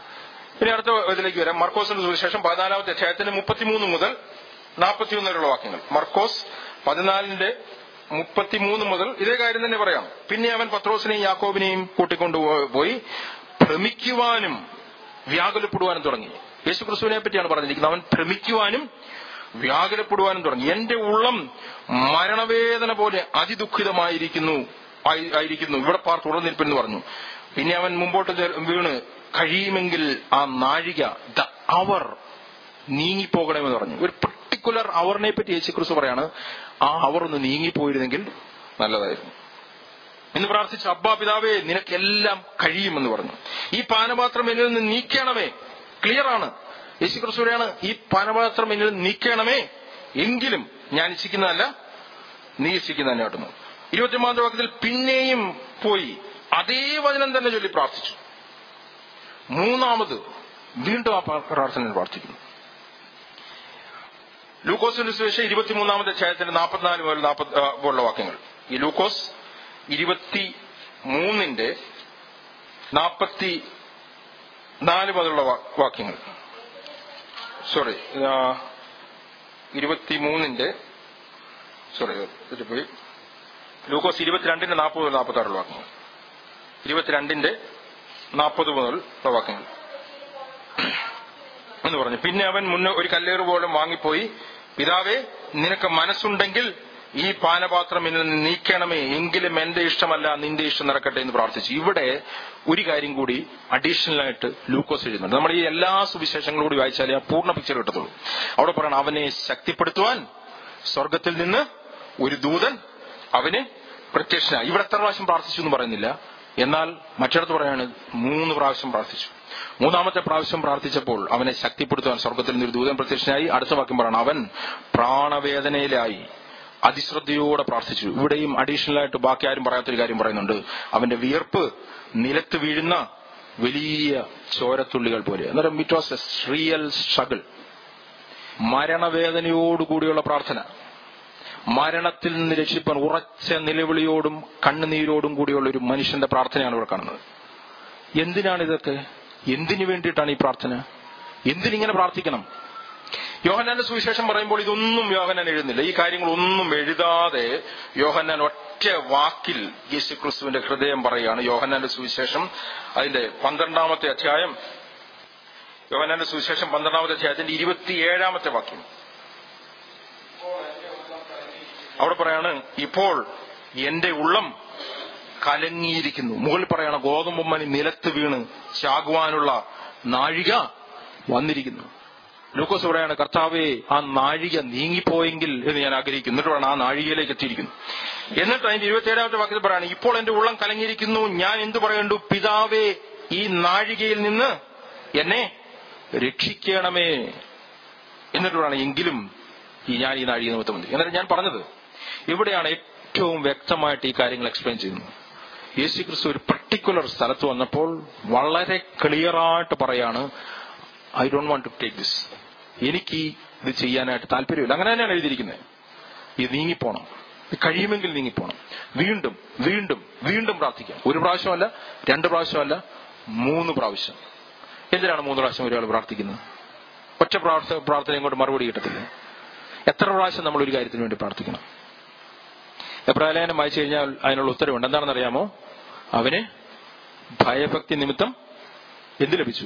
ഇനി അടുത്ത ഇതിലേക്ക് വരാം മർക്കോസിന്റെ സുവിശേഷം പതിനാലാമത്തെ അധ്യായത്തിന്റെ മുപ്പത്തിമൂന്ന് മുതൽ നാൽപ്പത്തിയൊന്ന് വരെയുള്ള വാക്യങ്ങൾ മർക്കോസ് പതിനാലിന്റെ മുപ്പത്തിമൂന്ന് മുതൽ ഇതേ കാര്യം തന്നെ പറയാം പിന്നെ അവൻ പത്രോസിനെയും യാക്കോബിനെയും കൂട്ടിക്കൊണ്ടുപോയി ഭ്രമിക്കുവാനും വ്യാകുലപ്പെടുവാനും തുടങ്ങി യേശു ക്രിസ്തുവിനെ പറ്റിയാണ് പറഞ്ഞിരിക്കുന്നത് അവൻ ഭ്രമിക്കുവാനും വ്യാകുലപ്പെടുവാനും തുടങ്ങി എന്റെ ഉള്ളം മരണവേദന പോലെ അതിദുഃഖിതമായിരിക്കുന്നു ആയി- ആയിരിക്കുന്നു ഇവിടെ പാർ തുടർന്നിരിപ്പെന്ന് പറഞ്ഞു പിന്നെ അവൻ മുമ്പോട്ട് ചെ- വീണ് കഴിയുമെങ്കിൽ ആ നാഴിക ദ അവർ നീങ്ങിപ്പോകണമെന്ന് പറഞ്ഞു ഒരു പർട്ടിക്കുലർ അവറിനെ പറ്റി യേശു ക്രിസ്തു പറയാണ് ആ അവർ ഒന്ന് നീങ്ങിപ്പോയിരുന്നെങ്കിൽ നല്ലതായിരുന്നു എന്ന് പ്രാർത്ഥിച്ച അബ്ബാ പിതാവേ നിനക്കെല്ലാം കഴിയുമെന്ന് പറഞ്ഞു ഈ പാനപാത്രം എന്നിൽ നിന്ന് നീക്കണമേ ക്ലിയർ ആണ് യേശു ക്രിസ്തുവിനെയാണ് ഈ പാനപാത്രം എന്നിൽ നിന്ന് നീക്കണമേ എങ്കിലും ഞാൻ ഇച്ഛിക്കുന്നതല്ല നീ ഇച്ഛിക്കുന്ന തന്നെ ആട്ടുന്നു ഇരുപത്തിമൂന്നാം വാക്യത്തിൽ പിന്നെയും പോയി അതേ വചനം തന്നെ ചൊല്ലി പ്രാർത്ഥിച്ചു മൂന്നാമത് വീണ്ടും ആ പ്രാർത്ഥന പ്രാർത്ഥിക്കുന്നു ലൂക്കോസിന്റെ സുവിശേഷം ഇരുപത്തിമൂന്നാമത്തെ അധ്യായത്തിന്റെ നാൽപ്പത്തിനാല് മുതൽ നാൽപ്പത്തി ഉള്ള വാക്യങ്ങൾ ഈ ലൂക്കോസ് ഇരുപത്തി മൂന്നിന്റെ നാൽപ്പത്തി നാല് മുതലുള്ള വാ- വാക്യങ്ങൾ സോറി ഇരുപത്തിമൂന്നിന്റെ സോറി പോയി ലൂക്കോസ് ഇരുപത്തിരണ്ടിന്റെ നാൽപ്പത് മുതൽ നാൽപ്പത്തി ആറുള്ള വാക്യങ്ങൾ ഇരുപത്തിരണ്ടിന്റെ നാൽപ്പത് മുതൽ ഉള്ള വാക്യങ്ങൾ എന്ന് പറഞ്ഞു പിന്നെ അവൻ മുന്നേ ഒരു കല്ലേറ് പോലും വാങ്ങിപ്പോയി പിതാവേ നിനക്ക് മനസ്സുണ്ടെങ്കിൽ ഈ പാനപാത്രം എന്നിൽ നിന്ന് നീക്കണമേ എങ്കിലും എന്റെ ഇഷ്ടമല്ല നിന്റെ ഇഷ്ടം നടക്കട്ടെ എന്ന് പ്രാർത്ഥിച്ചു ഇവിടെ ഒരു കാര്യം കൂടി അഡീഷണൽ ആയിട്ട് ലൂക്കോസ് എഴുതുന്നുണ്ട് നമ്മൾ ഈ എല്ലാ സുവിശേഷങ്ങളും കൂടി വായിച്ചാലേ ആ പൂർണ്ണ പിക്ചർ കിട്ടത്തുള്ളൂ അവിടെ പറയണം അവനെ ശക്തിപ്പെടുത്തുവാൻ സ്വർഗത്തിൽ നിന്ന് ഒരു ദൂതൻ അവന് പ്രത്യക്ഷനായി ഇവിടെ എത്ര പ്രാവശ്യം പ്രാർത്ഥിച്ചു എന്ന് പറയുന്നില്ല എന്നാൽ മറ്റിടത്ത് പറയാണ് മൂന്ന് പ്രാവശ്യം പ്രാർത്ഥിച്ചു മൂന്നാമത്തെ പ്രാവശ്യം പ്രാർത്ഥിച്ചപ്പോൾ അവനെ ശക്തിപ്പെടുത്തുവാൻ സ്വർഗത്തിൽ നിന്ന് ഒരു ദൂതൻ പ്രത്യക്ഷനായി അടുത്ത വാക്യം പറയണം അവൻ പ്രാണവേദനയിലായി അതിശ്രദ്ധയോടെ പ്രാർത്ഥിച്ചു ഇവിടെയും അഡീഷണൽ ആയിട്ട് ബാക്കി ആരും പറയാത്തൊരു കാര്യം പറയുന്നുണ്ട് അവന്റെ വിയർപ്പ് നിലത്ത് വീഴുന്ന വലിയ ചോരത്തുള്ളികൾ പോലെ അന്നേരം it was a real struggle മരണവേദനയോടുകൂടിയുള്ള പ്രാർത്ഥന മരണത്തിൽ നിന്ന് രക്ഷിപ്പാൻ ഉറച്ച നിലവിളിയോടും കണ്ണുനീരോടും കൂടിയുള്ള ഒരു മനുഷ്യന്റെ പ്രാർത്ഥനയാണ് ഇവിടെ കാണുന്നത് എന്തിനാണ് ഇതൊക്കെ എന്തിനു വേണ്ടിയിട്ടാണ് ഈ പ്രാർത്ഥന എന്തിനിങ്ങനെ പ്രാർത്ഥിക്കണം യോഹന്നാന്റെ സുവിശേഷം പറയുമ്പോൾ ഇതൊന്നും യോഹന്നാൻ എഴുതുന്നില്ല ഈ കാര്യങ്ങളൊന്നും എഴുതാതെ യോഹന്നാൻ ഒറ്റ വാക്കിൽ യേശു ക്രിസ്തുവിന്റെ ഹൃദയം പറയുകയാണ് യോഹന്നാന്റെ സുവിശേഷം അതിന്റെ പന്ത്രണ്ടാമത്തെ അധ്യായം യോഹന്നാന്റെ സുവിശേഷം പന്ത്രണ്ടാമത്തെ അധ്യായത്തിന്റെ ഇരുപത്തിയേഴാമത്തെ വാക്യം അവിടെ പറയാണ് ഇപ്പോൾ എന്റെ ഉള്ളം കലങ്ങിയിരിക്കുന്നു മുകളിൽ പറയണ ഗോതമ്പുമ്മനി നിലത്ത് വീണ് ചാകുവാനുള്ള നാഴിക വന്നിരിക്കുന്നു ലൂക്കോസ് പറയാണ് കർത്താവെ ആ നാഴിക നീങ്ങിപ്പോയെങ്കിൽ എന്ന് ഞാൻ ആഗ്രഹിക്കുന്നു എന്നിട്ട് പറയണം ആ നാഴികയിലേക്ക് എത്തിയിരിക്കുന്നു എന്നിട്ട് അതിന്റെ ഇരുപത്തിയേഴാമത്തെ വാക്യത്തിൽ പറയാണ് ഇപ്പോൾ എന്റെ ഉള്ളം കലങ്ങിയിരിക്കുന്നു ഞാൻ എന്തു പറയണ്ടു പിതാവേ ഈ നാഴികയിൽ നിന്ന് എന്നെ രക്ഷിക്കണമേ എന്നിട്ട് പറയണം എങ്കിലും ഈ ഞാൻ ഈ നാഴിക നിമിത്തം മതി എന്നിട്ട് ഞാൻ പറഞ്ഞത് ഇവിടെയാണ് ഏറ്റവും വ്യക്തമായിട്ട് ഈ കാര്യങ്ങൾ എക്സ്പ്ലെയിൻ ചെയ്യുന്നത് യേശു ക്രിസ്തു ഒരു പർട്ടിക്കുലർ സ്ഥലത്ത് വന്നപ്പോൾ വളരെ ക്ലിയറായിട്ട് പറയാണ് I don't want to take this എനിക്ക് ഇത് ചെയ്യാനായിട്ട് താല്പര്യമില്ല അങ്ങനെ തന്നെയാണ് എഴുതിയിരിക്കുന്നത് ഇത് നീങ്ങിപ്പോണം ഇത് കഴിയുമെങ്കിൽ നീങ്ങിപ്പോണം വീണ്ടും വീണ്ടും വീണ്ടും പ്രാർത്ഥിക്കാം ഒരു പ്രാവശ്യമല്ല രണ്ട് പ്രാവശ്യമല്ല മൂന്ന് പ്രാവശ്യം എന്തിനാണ് മൂന്ന് പ്രാവശ്യം ഒരാൾ പ്രാർത്ഥിക്കുന്നത് ഒറ്റ പ്രാർത്ഥ പ്രാർത്ഥനയും കൊണ്ട് മറുപടി കിട്ടത്തില്ല എത്ര പ്രാവശ്യം നമ്മൾ ഒരു കാര്യത്തിന് വേണ്ടി പ്രാർത്ഥിക്കണം എബ്രാലേനം വായിച്ചു കഴിഞ്ഞാൽ അതിനുള്ള ഉത്തരവുണ്ട് എന്താണെന്ന് അറിയാമോ അവന് ഭയഭക്തി നിമിത്തം എന്ത് ലഭിച്ചു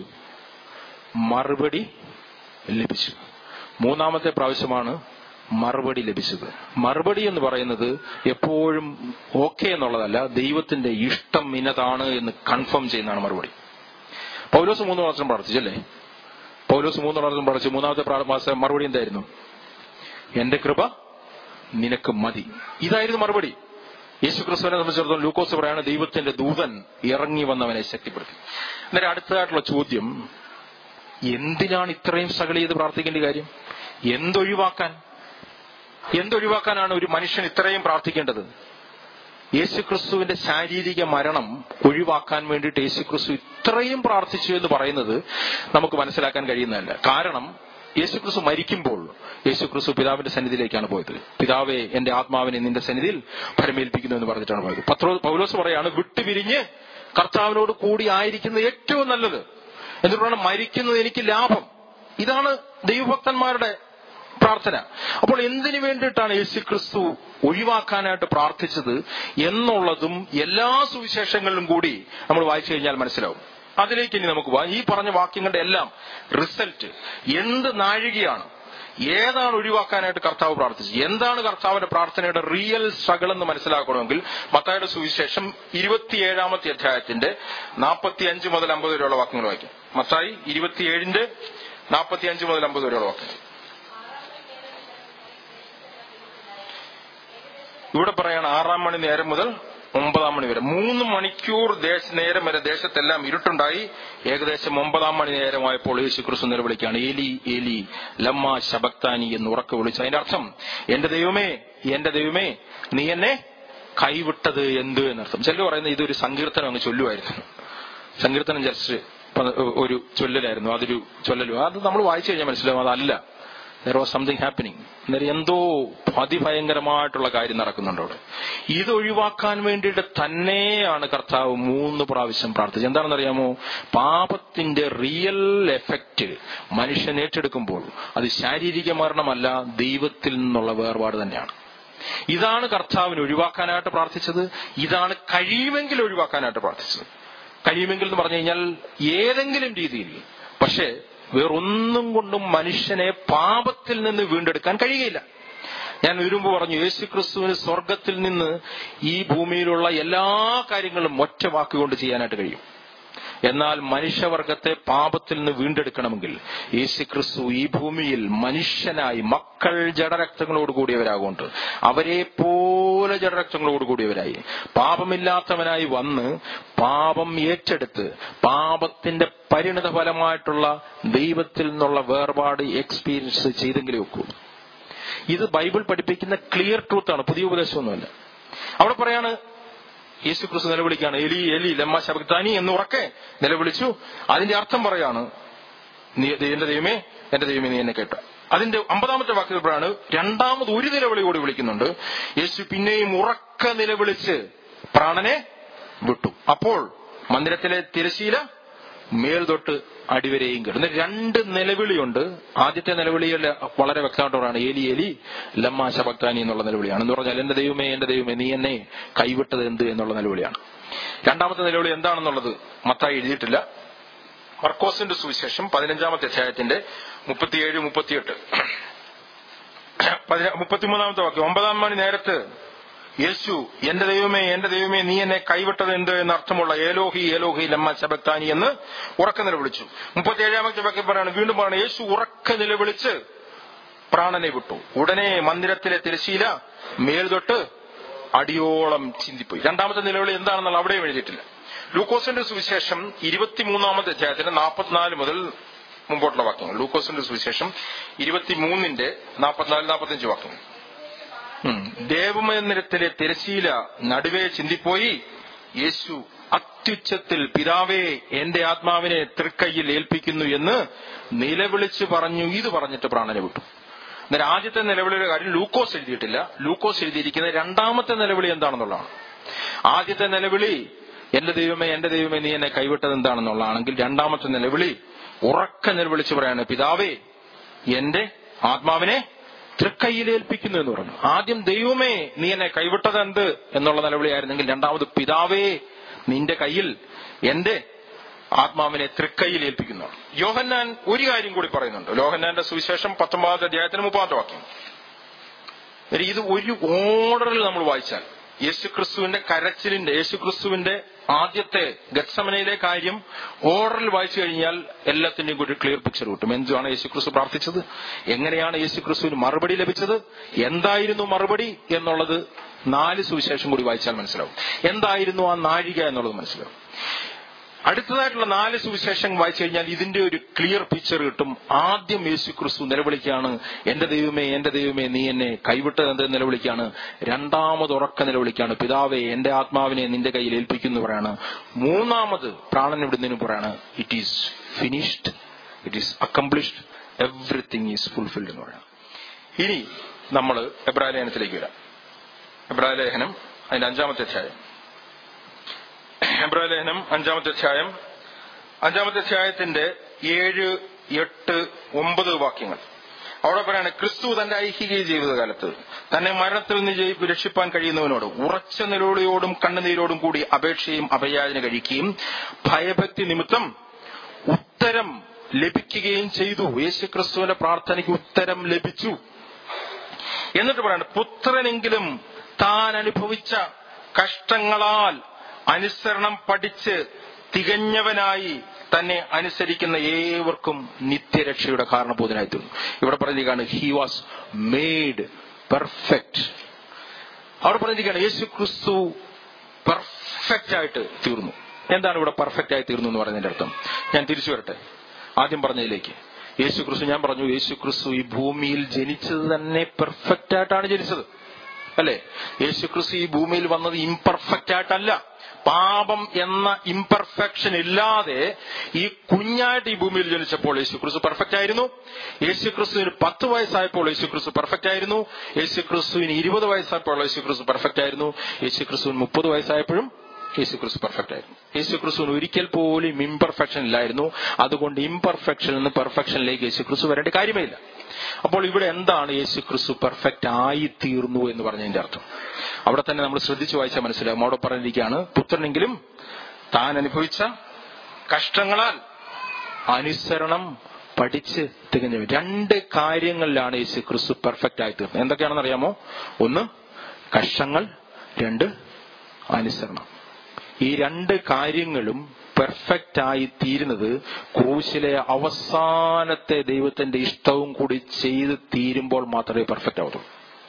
മറുപടി ലഭിച്ചു മൂന്നാമത്തെ പ്രാവശ്യമാണ് മറുപടി ലഭിച്ചത് മറുപടി എന്ന് പറയുന്നത് എപ്പോഴും ഓക്കെ എന്നുള്ളതല്ല ദൈവത്തിന്റെ ഇഷ്ടം ഇന്നതാണ് എന്ന് കൺഫേം ചെയ്യുന്നതാണ് മറുപടി പൗലോസ് മൂന്ന് പ്രാവശ്യം പ്രാർത്ഥിച്ചല്ലേ പൗലോസ് മൂന്ന് പ്രാവശ്യം പ്രാർത്ഥിച്ചു മൂന്നാമത്തെ പ്രാ- മാസം മറുപടി എന്തായിരുന്നു എന്റെ കൃപ നിനക്ക് മതി ഇതായിരുന്നു മറുപടി യേശു ക്രിസ്തുവിനെ സംബന്ധിച്ചിടത്തോളം ലൂക്കോസ് പറയാണ് ദൈവത്തിന്റെ ദൂതൻ ഇറങ്ങി വന്നവനെ ശക്തിപ്പെടുത്തി അന്നേരം അടുത്തതായിട്ടുള്ള ചോദ്യം എന്തിനാണ് ഇത്രയും സകല ചെയ്ത് പ്രാർത്ഥിക്കേണ്ട കാര്യം എന്തൊഴിവാക്കാൻ എന്തൊഴിവാക്കാനാണ് ഒരു മനുഷ്യൻ ഇത്രയും പ്രാർത്ഥിക്കേണ്ടത് യേശുക്രിസ്തുവിന്റെ ശാരീരിക മരണം ഒഴിവാക്കാൻ വേണ്ടിയിട്ട് യേശുക്രിസ്തു ഇത്രയും പ്രാർത്ഥിച്ചു എന്ന് പറയുന്നത് നമുക്ക് മനസ്സിലാക്കാൻ കഴിയുന്നതല്ല കാരണം യേശുക്രിസ്തു മരിക്കുമ്പോൾ യേശുക്രിസ്തു പിതാവിന്റെ സന്നിധിയിലേക്കാണ് പോയത് പിതാവെ എന്റെ ആത്മാവിനെ നിന്റെ സന്നിധിയിൽ ഭരമേൽപ്പിക്കുന്നു എന്ന് പറഞ്ഞിട്ടാണ് പോയത് പത്രോ പൗലോസ് പറയാണ് വിട്ടുപിരിഞ്ഞ് കർത്താവിനോട് കൂടി ആയിരിക്കുന്നത് ഏറ്റവും നല്ലത് എന്നിട്ടാണ് മരിക്കുന്നത് എനിക്ക് ലാഭം ഇതാണ് ദൈവഭക്തന്മാരുടെ പ്രാർത്ഥന അപ്പോൾ എന്തിനു വേണ്ടിയിട്ടാണ് യേശു ക്രിസ്തു ഒഴിവാക്കാനായിട്ട് പ്രാർത്ഥിച്ചത് എന്നുള്ളതും എല്ലാ സുവിശേഷങ്ങളിലും കൂടി നമ്മൾ വായിച്ചു കഴിഞ്ഞാൽ മനസ്സിലാവും അതിലേക്ക് ഇനി നമുക്ക് പോവാം ഈ പറഞ്ഞ വാക്യങ്ങളുടെ എല്ലാം റിസൾട്ട് എന്ത് നാഴികയാണ് ഏതാണ് ഒഴിവാക്കാനായിട്ട് കർത്താവ് പ്രാർത്ഥിച്ചത് എന്താണ് കർത്താവിന്റെ പ്രാർത്ഥനയുടെ റിയൽ സ്ട്രഗിൾ എന്ന് മനസ്സിലാക്കണമെങ്കിൽ മത്തായുടെ സുവിശേഷം ഇരുപത്തിയേഴാമത്തെ അധ്യായത്തിന്റെ നാൽപ്പത്തി അഞ്ച് മുതൽ അമ്പത് വരെയുള്ള വാക്യങ്ങൾ വായിക്കാം മത്തായി ഇരുപത്തിയേഴിന്റെ നാൽപ്പത്തി അഞ്ച് മുതൽ അമ്പത് വരെയുള്ള വാക്യങ്ങൾ ഇവിടെ പറയാണ് ആറാം മണി നേരം മുതൽ ഒമ്പതാം മണി വരെ മൂന്ന് മണിക്കൂർ ദേശ നേരം വരെ ദേശത്തെല്ലാം ഇരുട്ടുണ്ടായി ഏകദേശം ഒമ്പതാം മണി നേരമായപ്പോൾ യേശു ക്രിസ്തു നിലവിളിക്കുകയാണ് ഏലി ഏലി ലമ്മ ശബക്താനി എന്ന് ഉറക്കെ വിളിച്ചു അതിന്റെ അർത്ഥം എന്റെ ദൈവമേ എന്റെ ദൈവമേ നീ എന്നെ കൈവിട്ടത് എന്ത് എന്നർത്ഥം ചിലർ പറയുന്നത് ഇതൊരു സങ്കീർത്തനം അങ്ങ് ചൊല്ലുമായിരുന്നു സങ്കീർത്തനം ജസ്റ്റ് ഒരു ചൊല്ലലായിരുന്നു അതൊരു ചൊല്ലലും അത് നമ്മൾ വായിച്ചു കഴിഞ്ഞാൽ മനസ്സിലാവും അതല്ല ദർ വാസ് സംതിങ് ഹാപ്പനിങ് അന്നേരം എന്തോ അതിഭയങ്കരമായിട്ടുള്ള കാര്യം നടക്കുന്നുണ്ട് അവിടെ ഇത് ഒഴിവാക്കാൻ വേണ്ടിയിട്ട് തന്നെയാണ് കർത്താവ് മൂന്ന് പ്രാവശ്യം പ്രാർത്ഥിച്ചത് എന്താണെന്നറിയാമോ പാപത്തിന്റെ റിയൽ എഫക്റ്റ് മനുഷ്യൻ ഏറ്റെടുക്കുമ്പോൾ അത് ശാരീരിക മരണമല്ല ദൈവത്തിൽ നിന്നുള്ള വേർപാട് തന്നെയാണ് ഇതാണ് കർത്താവിന് ഒഴിവാക്കാനായിട്ട് പ്രാർത്ഥിച്ചത് ഇതാണ് കഴിയുമെങ്കിൽ ഒഴിവാക്കാനായിട്ട് പ്രാർത്ഥിച്ചത് കഴിയുമെങ്കിൽ എന്ന് പറഞ്ഞു കഴിഞ്ഞാൽ ഏതെങ്കിലും രീതിയിൽ പക്ഷേ വേറൊന്നും കൊണ്ടും മനുഷ്യനെ പാപത്തിൽ നിന്ന് വീണ്ടെടുക്കാൻ കഴിയുകയില്ല ഞാൻ ഇരുമ്പ് പറഞ്ഞു യേശു ക്രിസ്തുവിന് സ്വർഗത്തിൽ നിന്ന് ഈ ഭൂമിയിലുള്ള എല്ലാ കാര്യങ്ങളും ഒറ്റ വാക്കുകൊണ്ട് ചെയ്യാനായിട്ട് കഴിയും എന്നാൽ മനുഷ്യവർഗത്തെ പാപത്തിൽ നിന്ന് വീണ്ടെടുക്കണമെങ്കിൽ യേശു ക്രിസ്തു ഈ ഭൂമിയിൽ മനുഷ്യനായി മക്കൾ ജഡരക്തങ്ങളോട് കൂടിയവരാകൊണ്ട് അവരെ പോലെ ജഡരക്തങ്ങളോട് കൂടിയവരായി പാപമില്ലാത്തവനായി വന്ന് പാപം ഏറ്റെടുത്ത് പാപത്തിന്റെ പരിണിത ഫലമായിട്ടുള്ള ദൈവത്തിൽ നിന്നുള്ള വേർപാട് എക്സ്പീരിയൻസ് ചെയ്തെങ്കിലേ ഒക്കൂ ഇത് ബൈബിൾ പഠിപ്പിക്കുന്ന ക്ലിയർ ട്രൂത്താണ് പുതിയ ഉപദേശമൊന്നുമല്ല അവിടെ പറയാണ് യേശു ക്രിസ്തു നിലവിളിക്കാണ് എലി എലി ലമ്മ ശബക്താനി എന്ന് ഉറക്കെ നിലവിളിച്ചു അതിന്റെ അർത്ഥം പറയാണ് നീ എന്റെ ദൈവമേ എന്റെ ദൈവമേ നീ എന്നെ കേട്ട അതിന്റെ അമ്പതാമത്തെ വാക്യപ്പോഴാണ് രണ്ടാമത് ഒരു നിലവിളി കൂടി വിളിക്കുന്നുണ്ട് യേശു പിന്നെയും ഉറക്ക നിലവിളിച്ച് പ്രാണനെ വിട്ടു അപ്പോൾ മന്ദിരത്തിലെ തിരശീല മേൽ തൊട്ട് അടിവരെയും കിടന്ന് രണ്ട് നിലവിളിയുണ്ട് ആദ്യത്തെ നിലവിളിയിൽ വളരെ വ്യക്തമായിട്ട് പറയാണ് എലി എലി ലമ്മ ശബക്താനി എന്നുള്ള നിലവിളിയാണ് എന്ന് പറഞ്ഞാൽ എന്റെ ദൈവമേ എന്റെ ദൈവമേ നീ എന്നെ കൈവിട്ടത് എന്ത് എന്നുള്ള നിലവിളിയാണ് രണ്ടാമത്തെ നിലവിളി എന്താണെന്നുള്ളത് മത്തായി എഴുതിയിട്ടില്ല മർക്കോസിന്റെ സുവിശേഷം പതിനഞ്ചാമത്തെ അധ്യായത്തിന്റെ മുപ്പത്തിയേഴ് മുപ്പത്തിയെട്ട് മുപ്പത്തിമൂന്നാമത്തെ വാക്യം ഒമ്പതാം മണി നേരത്ത് യേശു എന്റെ ദൈവമേ എന്റെ ദൈവമേ നീ എന്നെ കൈവിട്ടത് എന്ത് എന്ന അർത്ഥമുള്ള ഏലോഹി ഏലോഹി ലമ്മ ശബക്താനി എന്ന് ഉറക്ക നിലവിളിച്ചു മുപ്പത്തിയേഴാമത്തെ വാക്യം പറയാണ് വീണ്ടും പറയാണ് യേശു ഉറക്ക നിലവിളിച്ച് പ്രാണനെ വിട്ടു ഉടനെ മന്ദിരത്തിലെ തിരശീല മേൽതൊട്ട് അടിയോളം ചിന്തിപ്പോയി രണ്ടാമത്തെ നിലവിളി എന്താണെന്നുള്ള അവിടെയും എഴുതിയിട്ടില്ല ലൂക്കോസിന്റെ സുവിശേഷം ഇരുപത്തിമൂന്നാമത്തെ അധ്യായത്തിന്റെ നാൽപ്പത്തിനാല് മുതൽ മുമ്പോട്ടുള്ള വാക്യങ്ങൾ ലൂക്കോസിന്റെ സുവിശേഷം ഇരുപത്തിമൂന്നിന്റെ നാൽപ്പത്തിനാല് നാൽപ്പത്തിയഞ്ച് വാക്യങ്ങൾ ദേവമന്ദിരത്തിലെ തിരശീല നടുവേ ചിന്തിപ്പോയി യേശു അത്യുച്ചത്തിൽ പിതാവേ എന്റെ ആത്മാവിനെ തൃക്കൈയിൽ ഏൽപ്പിക്കുന്നു എന്ന് നിലവിളിച്ച് പറഞ്ഞു ഇത് പറഞ്ഞിട്ട് പ്രാണനെ വിട്ടു എന്നാൽ ആദ്യത്തെ നിലവിളിയുടെ കാര്യം ലൂക്കോസ് എഴുതിയിട്ടില്ല ലൂക്കോസ് എഴുതിയിരിക്കുന്ന രണ്ടാമത്തെ നിലവിളി എന്താണെന്നുള്ളതാണ് ആദ്യത്തെ നിലവിളി എന്റെ ദൈവമേ എന്റെ ദൈവമേ നീ എന്നെ കൈവിട്ടത് എന്താണെന്നുള്ളതാണെങ്കിൽ രണ്ടാമത്തെ നിലവിളി ഉറക്ക നിലവിളിച്ച് പറയാണ് പിതാവേ എന്റെ ആത്മാവിനെ തൃക്കൈയിലേൽപ്പിക്കുന്നു എന്ന് പറഞ്ഞു ആദ്യം ദൈവമേ നീ എന്നെ കൈവിട്ടത് എന്ത് എന്നുള്ള നിലവിളിയായിരുന്നെങ്കിൽ രണ്ടാമത് പിതാവേ നിന്റെ കയ്യിൽ എന്റെ ആത്മാവിനെ തൃക്കൈയിൽ ഏൽപ്പിക്കുന്നു യോഹന്നാൻ ഒരു കാര്യം കൂടി പറയുന്നുണ്ട് യോഹന്നാന്റെ സുവിശേഷം പത്തൊമ്പതാമത്തെ അധ്യായത്തിന് മുപ്പാമത്തെ വാക്യം ഇത് ഒരു ഓർഡറിൽ നമ്മൾ വായിച്ചാൽ യേശുക്രിസ്തുവിന്റെ കരച്ചിലിന്റെ യേശുക്രിസ്തുവിന്റെ ആദ്യത്തെ ഗത്സമനയിലെ കാര്യം ഓർഡറിൽ വായിച്ചു കഴിഞ്ഞാൽ എല്ലാത്തിന്റെയും കൂടി ക്ലിയർ പിക്ചർ കിട്ടും എന്തുവാണ് യേശുക്രിസ്തു പ്രാർത്ഥിച്ചത് എങ്ങനെയാണ് യേശുക്രിസ്തുവിന് മറുപടി ലഭിച്ചത് എന്തായിരുന്നു മറുപടി എന്നുള്ളത് നാല് സുവിശേഷം കൂടി വായിച്ചാൽ മനസ്സിലാവും എന്തായിരുന്നു ആ നാഴിക എന്നുള്ളത് മനസ്സിലാവും അടുത്തതായിട്ടുള്ള നാല് സുവിശേഷം വായിച്ചു കഴിഞ്ഞാൽ ഇതിന്റെ ഒരു ക്ലിയർ പിക്ചർ കിട്ടും ആദ്യം യേശു ക്രിസ്തു നിലവിളിക്കാണ് എന്റെ ദൈവമേ എന്റെ ദൈവമേ നീ എന്നെ കൈവിട്ടത് എന്ത് നിലവിളിക്കാണ് രണ്ടാമത് ഉറക്ക നിലവിളിക്കാണ് പിതാവേ എന്റെ ആത്മാവിനെ നിന്റെ കയ്യിൽ ഏൽപ്പിക്കുന്നു പറയാണ് മൂന്നാമത് പ്രാണൻ വിടുന്നതിന് പറയാണ് it is finished it is accomplished everything is fulfilled എന്ന് പറയാം ഇനി നമ്മൾ എബ്രാലേഖനത്തിലേക്ക് വരാം എബ്രാലേഖനം അതിന്റെ അഞ്ചാമത്തെ അധ്യായം ഹെബ്രാലേഖനം അഞ്ചാമത്തെ അധ്യായം അഞ്ചാമത്തെ അധ്യായത്തിന്റെ ഏഴ് എട്ട് ഒമ്പത് വാക്യങ്ങൾ അവിടെ പറയാണ് ക്രിസ്തു തന്റെ ഐഹിക ജീവിതകാലത്ത് തന്നെ മരണത്തിൽ നിന്ന് രക്ഷിപ്പാൻ കഴിയുന്നവനോട് ഉറച്ച നിലവിളിയോടും കണ്ണുനീരോടും കൂടി അപേക്ഷയും അഭയാചന കഴിക്കുകയും ഭയഭക്തി നിമിത്തം ഉത്തരം ലഭിക്കുകയും ചെയ്തു യേശു ക്രിസ്തുവിന്റെ പ്രാർത്ഥനയ്ക്ക് ഉത്തരം ലഭിച്ചു എന്നിട്ട് പറയാണ് പുത്രനെങ്കിലും താൻ അനുഭവിച്ച കഷ്ടങ്ങളാൽ അനുസരണം പഠിച്ച് തികഞ്ഞവനായി തന്നെ അനുസരിക്കുന്ന ഏവർക്കും നിത്യരക്ഷയുടെ കാരണബോധനായി തീർന്നു ഇവിടെ പറഞ്ഞിരിക്കുകയാണ് ഹി വാസ് മെയ്ഡ് പെർഫെക്റ്റ് അവിടെ പറഞ്ഞിരിക്കുകയാണ് യേശു ക്രിസ്തു പെർഫെക്റ്റ് ആയിട്ട് തീർന്നു എന്താണ് ഇവിടെ പെർഫെക്റ്റ് ആയി തീർന്നു എന്ന് പറയുന്നതിന്റെ അർത്ഥം ഞാൻ തിരിച്ചു വരട്ടെ ആദ്യം പറഞ്ഞതിലേക്ക് യേശു ക്രിസ്തു ഞാൻ പറഞ്ഞു യേശു ക്രിസ്തു ഈ ഭൂമിയിൽ ജനിച്ചത് തന്നെ പെർഫെക്റ്റ് ആയിട്ടാണ് ജനിച്ചത് അല്ലെ യേശുക്രിസ്തു ഈ ഭൂമിയിൽ വന്നത് ഇംപെർഫെക്റ്റ് ആയിട്ടല്ല പാപം എന്ന ഇംപെർഫെക്ഷൻ ഇല്ലാതെ ഈ കുഞ്ഞായിട്ട് ഈ ഭൂമിയിൽ ജനിച്ചപ്പോൾ യേശുക്രിസ്തു പെർഫെക്റ്റ് ആയിരുന്നു യേശുക്രിസ്തുവിന് പത്ത് വയസ്സായപ്പോൾ യേശുക്രിസ്തു പെർഫെക്റ്റ് ആയിരുന്നു യേശുക്രിസ്തുവിന് ഇരുപത് വയസ്സായപ്പോൾ യേശുക്രിസ്തു പെർഫെക്റ്റ് ആയിരുന്നു യേശുക്രിസ്തുവിന് മുപ്പത് വയസ്സായപ്പോഴും യേശുക്രിസ്തു പെർഫെക്റ്റ് ആയിരുന്നു യേശുക്രിസ്തുവിന് ഒരിക്കൽ പോലും ഇംപെർഫെക്ഷൻ ഇല്ലായിരുന്നു അതുകൊണ്ട് ഇംപെർഫെക്ഷനിൽ നിന്ന് പെർഫെക്ഷനിലേക്ക് യേശുക്രിസ്തു വരേണ്ട കാര്യമേ ഇല്ല അപ്പോൾ ഇവിടെ എന്താണ് യേശുക്രിസ്തു പെർഫെക്റ്റ് ആയി തീർന്നു എന്ന് പറഞ്ഞതിന്റെ അർത്ഥം അവിടെ തന്നെ നമ്മൾ ശ്രദ്ധിച്ചു വായിച്ചാൽ മനസ്സിലാവും അവിടെ പറഞ്ഞിരിക്കുകയാണ് പുത്രനെങ്കിലും താൻ അനുഭവിച്ച കഷ്ടങ്ങളാൽ അനുസരണം പഠിച്ച് തികഞ്ഞവൻ രണ്ട് കാര്യങ്ങളിലാണ് യേശു ക്രിസ്തു പെർഫെക്റ്റ് ആയി തീർന്നത് എന്തൊക്കെയാണെന്ന് അറിയാമോ ഒന്ന് കഷ്ടങ്ങൾ രണ്ട് അനുസരണം ഈ രണ്ട് കാര്യങ്ങളും പെർഫെക്റ്റ് ആയി തീരുന്നത് ക്രൂശിലെ അവസാനത്തെ ദൈവത്തിന്റെ ഇഷ്ടവും കൂടി ചെയ്ത് തീരുമ്പോൾ മാത്രമേ പെർഫെക്റ്റ് ആവത്തുള്ളൂ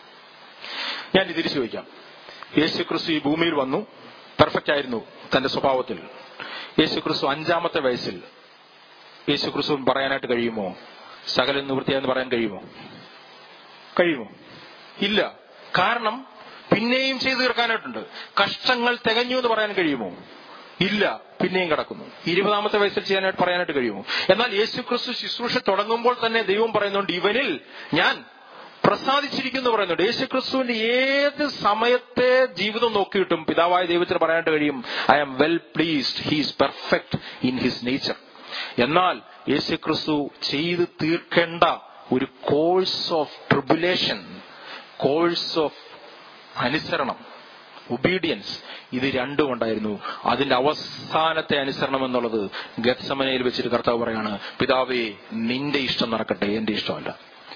ഞാൻ ഇത് തിരിച്ചു വയ്ക്കാം യേശു ക്രിസ്തു ഈ ഭൂമിയിൽ വന്നു പെർഫെക്റ്റ് ആയിരുന്നു തന്റെ സ്വഭാവത്തിൽ യേശു ക്രിസ്തു അഞ്ചാമത്തെ വയസ്സിൽ യേശു ക്രിസ്തു പറയാനായിട്ട് കഴിയുമോ സകലം നിവൃത്തിയായെന്ന് പറയാൻ കഴിയുമോ കഴിയുമോ ഇല്ല കാരണം പിന്നെയും ചെയ്തു തീർക്കാനായിട്ടുണ്ട് കഷ്ടങ്ങൾ തികഞ്ഞു എന്ന് പറയാൻ കഴിയുമോ ഇല്ല പിന്നെയും കിടക്കുന്നു ഇരുപതാമത്തെ വയസ്സിൽ ചെയ്യാനായിട്ട് പറയാനായിട്ട് കഴിയുമോ എന്നാൽ യേശു ക്രിസ്തു ശുശ്രൂഷ തുടങ്ങുമ്പോൾ തന്നെ ദൈവം പറയുന്നുണ്ട് ഇവനിൽ ഞാൻ പ്രസാദിച്ചിരിക്കുന്നു പറയുന്നുണ്ട് യേശു ക്രിസ്തുവിന്റെ ഏത് സമയത്തെ ജീവിതം നോക്കിയിട്ടും പിതാവായ ദൈവത്തിന് പറയാനായിട്ട് കഴിയും I am well pleased he's perfect in his nature എന്നാൽ യേശു ക്രിസ്തു ചെയ്ത് തീർക്കേണ്ട ഒരു course of tribulation course of അനുസരണം ഒബീഡിയൻസ് ഇത് രണ്ടും ഉണ്ടായിരുന്നു അതിന്റെ അവസാനത്തെ അനുസരണം എന്നുള്ളത് ഗത്സമനയിൽ വെച്ചിട്ട് കർത്താവ് പറയാണ് പിതാവേ നിന്റെ ഇഷ്ടം നടക്കട്ടെ എന്റെ ഇഷ്ടമല്ല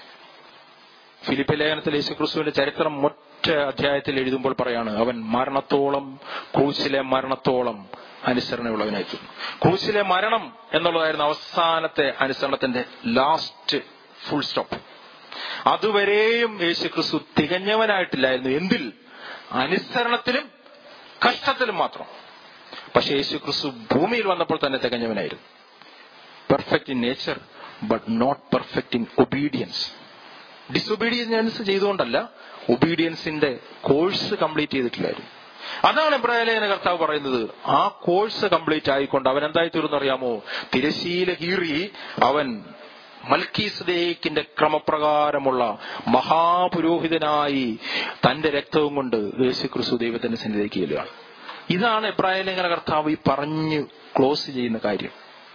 ഫിലിപ്പ് ലേഖനത്തിൽ യേശുക്രിസ്തുവിന്റെ ചരിത്രം ഒറ്റ അധ്യായത്തിൽ എഴുതുമ്പോൾ പറയാണ് അവൻ മരണത്തോളം ക്രൂശിലെ മരണത്തോളം അനുസരണയുള്ളവനായിരുന്നു ക്രൂശിലെ മരണം എന്നുള്ളതായിരുന്നു അവസാനത്തെ അനുസരണത്തിന്റെ ലാസ്റ്റ് ഫുൾ സ്റ്റോപ്പ് അതുവരെയും യേശുക്രിസ്തു തികഞ്ഞവനായിട്ടില്ലായിരുന്നു എന്തിൽ അനുസരണത്തിലും കഷ്ടത്തിലും മാത്രം പക്ഷെ യേശുക്രിസ്തു ഭൂമിയിൽ വന്നപ്പോൾ തന്നെ തികഞ്ഞവനായിരുന്നു perfect in nature but not perfect in obedience disobedience ചെയ്തുകൊണ്ടല്ല ഒബീഡിയൻസിന്റെ കോഴ്സ് കംപ്ലീറ്റ് ചെയ്തിട്ടില്ലായിരുന്നു അതാണ് ഇബ്രാഹിലേഖന കർത്താവ് പറയുന്നത് ആ കോഴ്സ് കംപ്ലീറ്റ് ആയിക്കൊണ്ട് അവൻ എന്തായി തീർന്നു അറിയാമോ തിരശീല കീറി അവൻ മൽക്കീസ്ദേക്കിന്റെ ക്രമപ്രകാരമുള്ള മഹാപുരോഹിതനായി തന്റെ രക്തവും കൊണ്ട് യേശു ക്രിസ്തു ദൈവത്തിന്റെ സന്നിധിക്ക് ചെല്ലുകയാണ് ഇതാണ് എബ്രാഹിം ലേഖന കർത്താവ് ഈ പറഞ്ഞ് ക്ലോസ് ചെയ്യുന്ന കാര്യം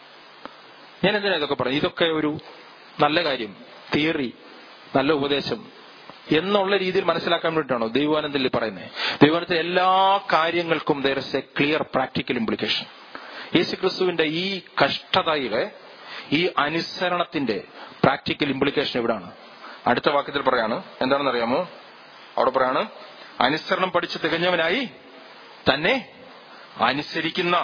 ഞാൻ എന്തിനാ ഇതൊക്കെ പറഞ്ഞു ഇതൊക്കെ ഒരു നല്ല കാര്യം തിയറി നല്ല ഉപദേശം എന്നുള്ള രീതിയിൽ മനസ്സിലാക്കാൻ വേണ്ടിയിട്ടാണോ ദൈവാനന്ദത്തിൽ പറയുന്നത് ദൈവാനന്ദത്തിൽ എല്ലാ കാര്യങ്ങൾക്കും there is a clear practical implication യേശു ക്രിസ്തുവിന്റെ ഈ കഷ്ടതയിലെ ഈ അനുസരണത്തിന്റെ പ്രാക്ടിക്കൽ ഇംപ്ലിക്കേഷൻ എവിടാണ് അടുത്ത വാക്യത്തിൽ പറയാണ് എന്താണെന്ന് അറിയാമോ അവിടെ പറയാണ് അനുസരണം പഠിച്ച് തികഞ്ഞവനായി തന്നെ അനുസരിക്കുന്ന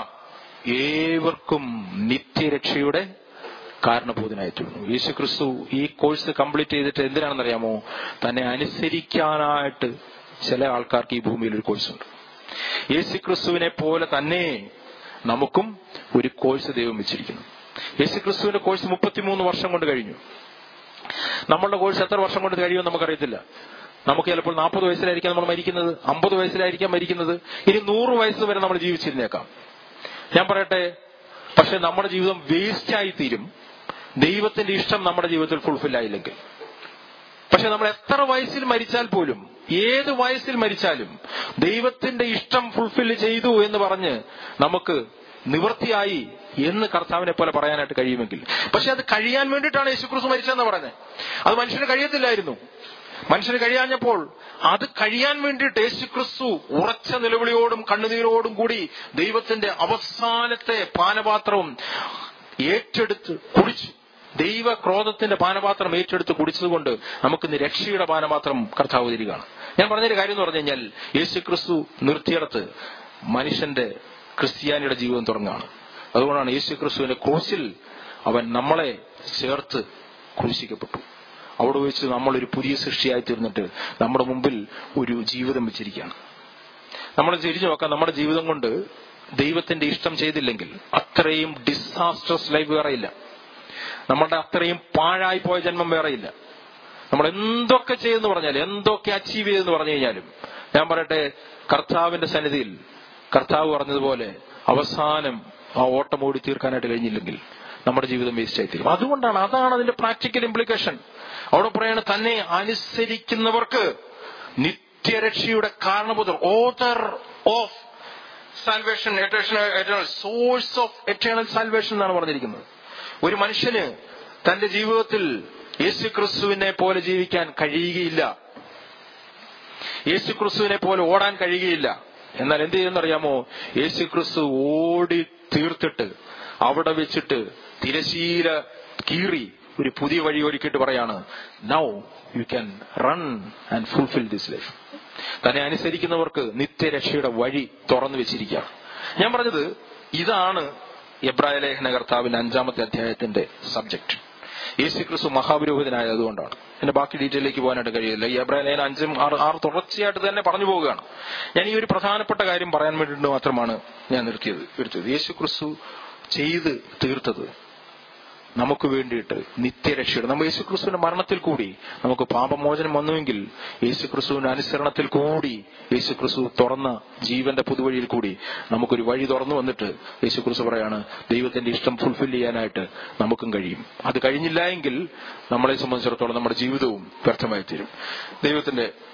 ഏവർക്കും നിത്യരക്ഷയുടെ കാരണഭൂതനായി തീർന്നു യേശു ക്രിസ്തു ഈ കോഴ്സ് കംപ്ലീറ്റ് ചെയ്തിട്ട് എന്തിനാണെന്നറിയാമോ തന്നെ അനുസരിക്കാനായിട്ട് ചില ആൾക്കാർക്ക് ഈ ഭൂമിയിൽ ഒരു കോഴ്സ് ഉണ്ട് യേശു ക്രിസ്തുവിനെ പോലെ തന്നെ നമുക്കും ഒരു കോഴ്സ് ദൈവം വെച്ചിരിക്കുന്നു യേശു ക്രിസ്തുവിന്റെ കോഴ്സ് മുപ്പത്തിമൂന്ന് വർഷം കൊണ്ട് കഴിഞ്ഞു നമ്മളുടെ കോഴ്സ് എത്ര വർഷം കൊണ്ട് കഴിയുമെന്ന് നമുക്കറിയത്തില്ല നമുക്ക് ചിലപ്പോൾ നാൽപ്പത് വയസ്സിലായിരിക്കാം നമ്മൾ മരിക്കുന്നത് അമ്പത് വയസ്സിലായിരിക്കാം മരിക്കുന്നത് ഇനി നൂറ് വയസ്സ് വരെ നമ്മൾ ജീവിച്ചിരുന്നേക്കാം ഞാൻ പറയട്ടെ പക്ഷെ നമ്മുടെ ജീവിതം വേസ്റ്റ് ആയി തീരും ദൈവത്തിന്റെ ഇഷ്ടം നമ്മുടെ ജീവിതത്തിൽ ഫുൾഫിൽ ആയില്ലെങ്കിൽ പക്ഷെ നമ്മൾ എത്ര വയസ്സിൽ മരിച്ചാൽ പോലും ഏത് വയസ്സിൽ മരിച്ചാലും ദൈവത്തിന്റെ ഇഷ്ടം ഫുൾഫിൽ ചെയ്തു എന്ന് പറഞ്ഞ് നമുക്ക് നിവൃത്തിയായി എന്ന് കർത്താവിനെ പോലെ പറയാനായിട്ട് കഴിയുമെങ്കിൽ പക്ഷെ അത് കഴിയാൻ വേണ്ടിയിട്ടാണ് യേശുക്രിസ്തു മരിച്ചതെന്ന് പറഞ്ഞത് അത് മനുഷ്യന് കഴിയത്തില്ലായിരുന്നു മനുഷ്യന് കഴിയാഞ്ഞപ്പോൾ അത് കഴിയാൻ വേണ്ടിയിട്ട് യേശുക്രിസ്തു ഉറച്ച നിലവിളിയോടും കണ്ണുനീരോടും കൂടി ദൈവത്തിന്റെ അവസാനത്തെ പാനപാത്രവും ഏറ്റെടുത്ത് കുടിച്ചു ദൈവ ക്രോധത്തിന്റെ പാനപാത്രം ഏറ്റെടുത്ത് കുടിച്ചതുകൊണ്ട് നമുക്കിന്ന് രക്ഷയുടെ പാനപാത്രം കർത്താവ് തരികയാണ് ഞാൻ പറഞ്ഞൊരു കാര്യം എന്ന് പറഞ്ഞു കഴിഞ്ഞാൽ യേശു ക്രിസ്തു നിർത്തിയിടത്ത് മനുഷ്യന്റെ ക്രിസ്ത്യാനിയുടെ ജീവിതം തുടങ്ങുകയാണ് അതുകൊണ്ടാണ് യേശു ക്രിസ്തുവിന്റെ ക്രൂശിൽ അവൻ നമ്മളെ ചേർത്ത് ക്രൂശിക്കപ്പെട്ടു അവിടെ വെച്ച് നമ്മൾ ഒരു പുതിയ സൃഷ്ടിയായി തീർന്നിട്ട് നമ്മുടെ മുമ്പിൽ ഒരു ജീവിതം വെച്ചിരിക്കുകയാണ് നമ്മൾ തിരിഞ്ഞു നോക്കാം നമ്മുടെ ജീവിതം കൊണ്ട് ദൈവത്തിന്റെ ഇഷ്ടം ചെയ്തില്ലെങ്കിൽ അത്രയും ഡിസാസ്റ്റർസ് ലൈഫ് വേറെയില്ല നമ്മളുടെ അത്രയും പാഴായി പോയ ജന്മം വേറെയില്ല നമ്മൾ എന്തൊക്കെ ചെയ്തെന്ന് പറഞ്ഞാൽ എന്തൊക്കെ അച്ചീവ് ചെയ്തെന്ന് പറഞ്ഞു കഴിഞ്ഞാലും ഞാൻ പറയട്ടെ കർത്താവിന്റെ സന്നിധിയിൽ കർത്താവ് പറഞ്ഞതുപോലെ അവസാനം ആ ഓട്ടം ഓടി തീർക്കാനായിട്ട് കഴിഞ്ഞില്ലെങ്കിൽ നമ്മുടെ ജീവിതം വേസ്റ്റ് ആയി തീരും അതുകൊണ്ടാണ് അതാണ് അതിന്റെ പ്രാക്ടിക്കൽ ഇംപ്ലിക്കേഷൻ അവിടെ പറയാണ് തന്നെ അനുസരിക്കുന്നവർക്ക് നിത്യരക്ഷയുടെ കാരണബോധർ author of salvation eternal source of eternal salvation എന്നാണ് പറഞ്ഞിരിക്കുന്നത് ഒരു മനുഷ്യന് തന്റെ ജീവിതത്തിൽ യേശു ക്രിസ്തുവിനെ പോലെ ജീവിക്കാൻ കഴിയുകയില്ല യേശു ക്രിസ്തുവിനെ പോലെ ഓടാൻ കഴിയുകയില്ല എന്നാൽ എന്ത് ചെയ്യുന്നറിയാമോ യേശു ക്രിസ്തു ഓടി തീർത്തിട്ട് അവിടെ വെച്ചിട്ട് തിരശീല കീറി ഒരു പുതിയ വഴി ഒരുക്കിയിട്ട് പറയാണ് now you can run and fulfil this life തന്നെ അനുസരിക്കുന്നവർക്ക് നിത്യരക്ഷയുടെ വഴി തുറന്നു വെച്ചിരിക്കുക ഞാൻ പറഞ്ഞത് ഇതാണ് എബ്രായ ലേഖന കർത്താവിന്റെ അഞ്ചാമത്തെ അധ്യായത്തിന്റെ സബ്ജക്ട് യേശു ക്രിസ്തു മഹാപുരോഹിതനായതുകൊണ്ടാണ് എന്റെ ബാക്കി ഡീറ്റെയിലേക്ക് പോകാനായിട്ട് കഴിയില്ല ഈ എബ്രായ ലേഖന അഞ്ചും ആറ് ആറ് തുടർച്ചയായിട്ട് തന്നെ പറഞ്ഞു പോവുകയാണ് ഞാൻ ഈ ഒരു പ്രധാനപ്പെട്ട കാര്യം പറയാൻ വേണ്ടിയിട്ട് മാത്രമാണ് ഞാൻ നിർത്തിയത് എടുത്തത് യേശു ക്രിസ്തു ചെയ്ത് തീർത്തത് നമുക്ക് വേണ്ടിയിട്ട് നിത്യരക്ഷയുടെ നമ്മൾ യേശുക്രിസ്തുവിന്റെ മരണത്തിൽ കൂടി നമുക്ക് പാപമോചനം വന്നുവെങ്കിൽ യേശുക്രിസ്തുവിന്റെ അനുസരണത്തിൽ കൂടി യേശുക്രിസ്തു തുറന്ന ജീവന്റെ പുതുവഴിയിൽ കൂടി നമുക്കൊരു വഴി തുറന്നു വന്നിട്ട് യേശുക്രിസ്തു പറയാണ് ദൈവത്തിന്റെ ഇഷ്ടം ഫുൾഫിൽ ചെയ്യാനായിട്ട് നമുക്കും കഴിയും അത് കഴിഞ്ഞില്ല എങ്കിൽ നമ്മളെ സംബന്ധിച്ചിടത്തോളം നമ്മുടെ ജീവിതവും വ്യർത്ഥമായി തീരും ദൈവത്തിന്റെ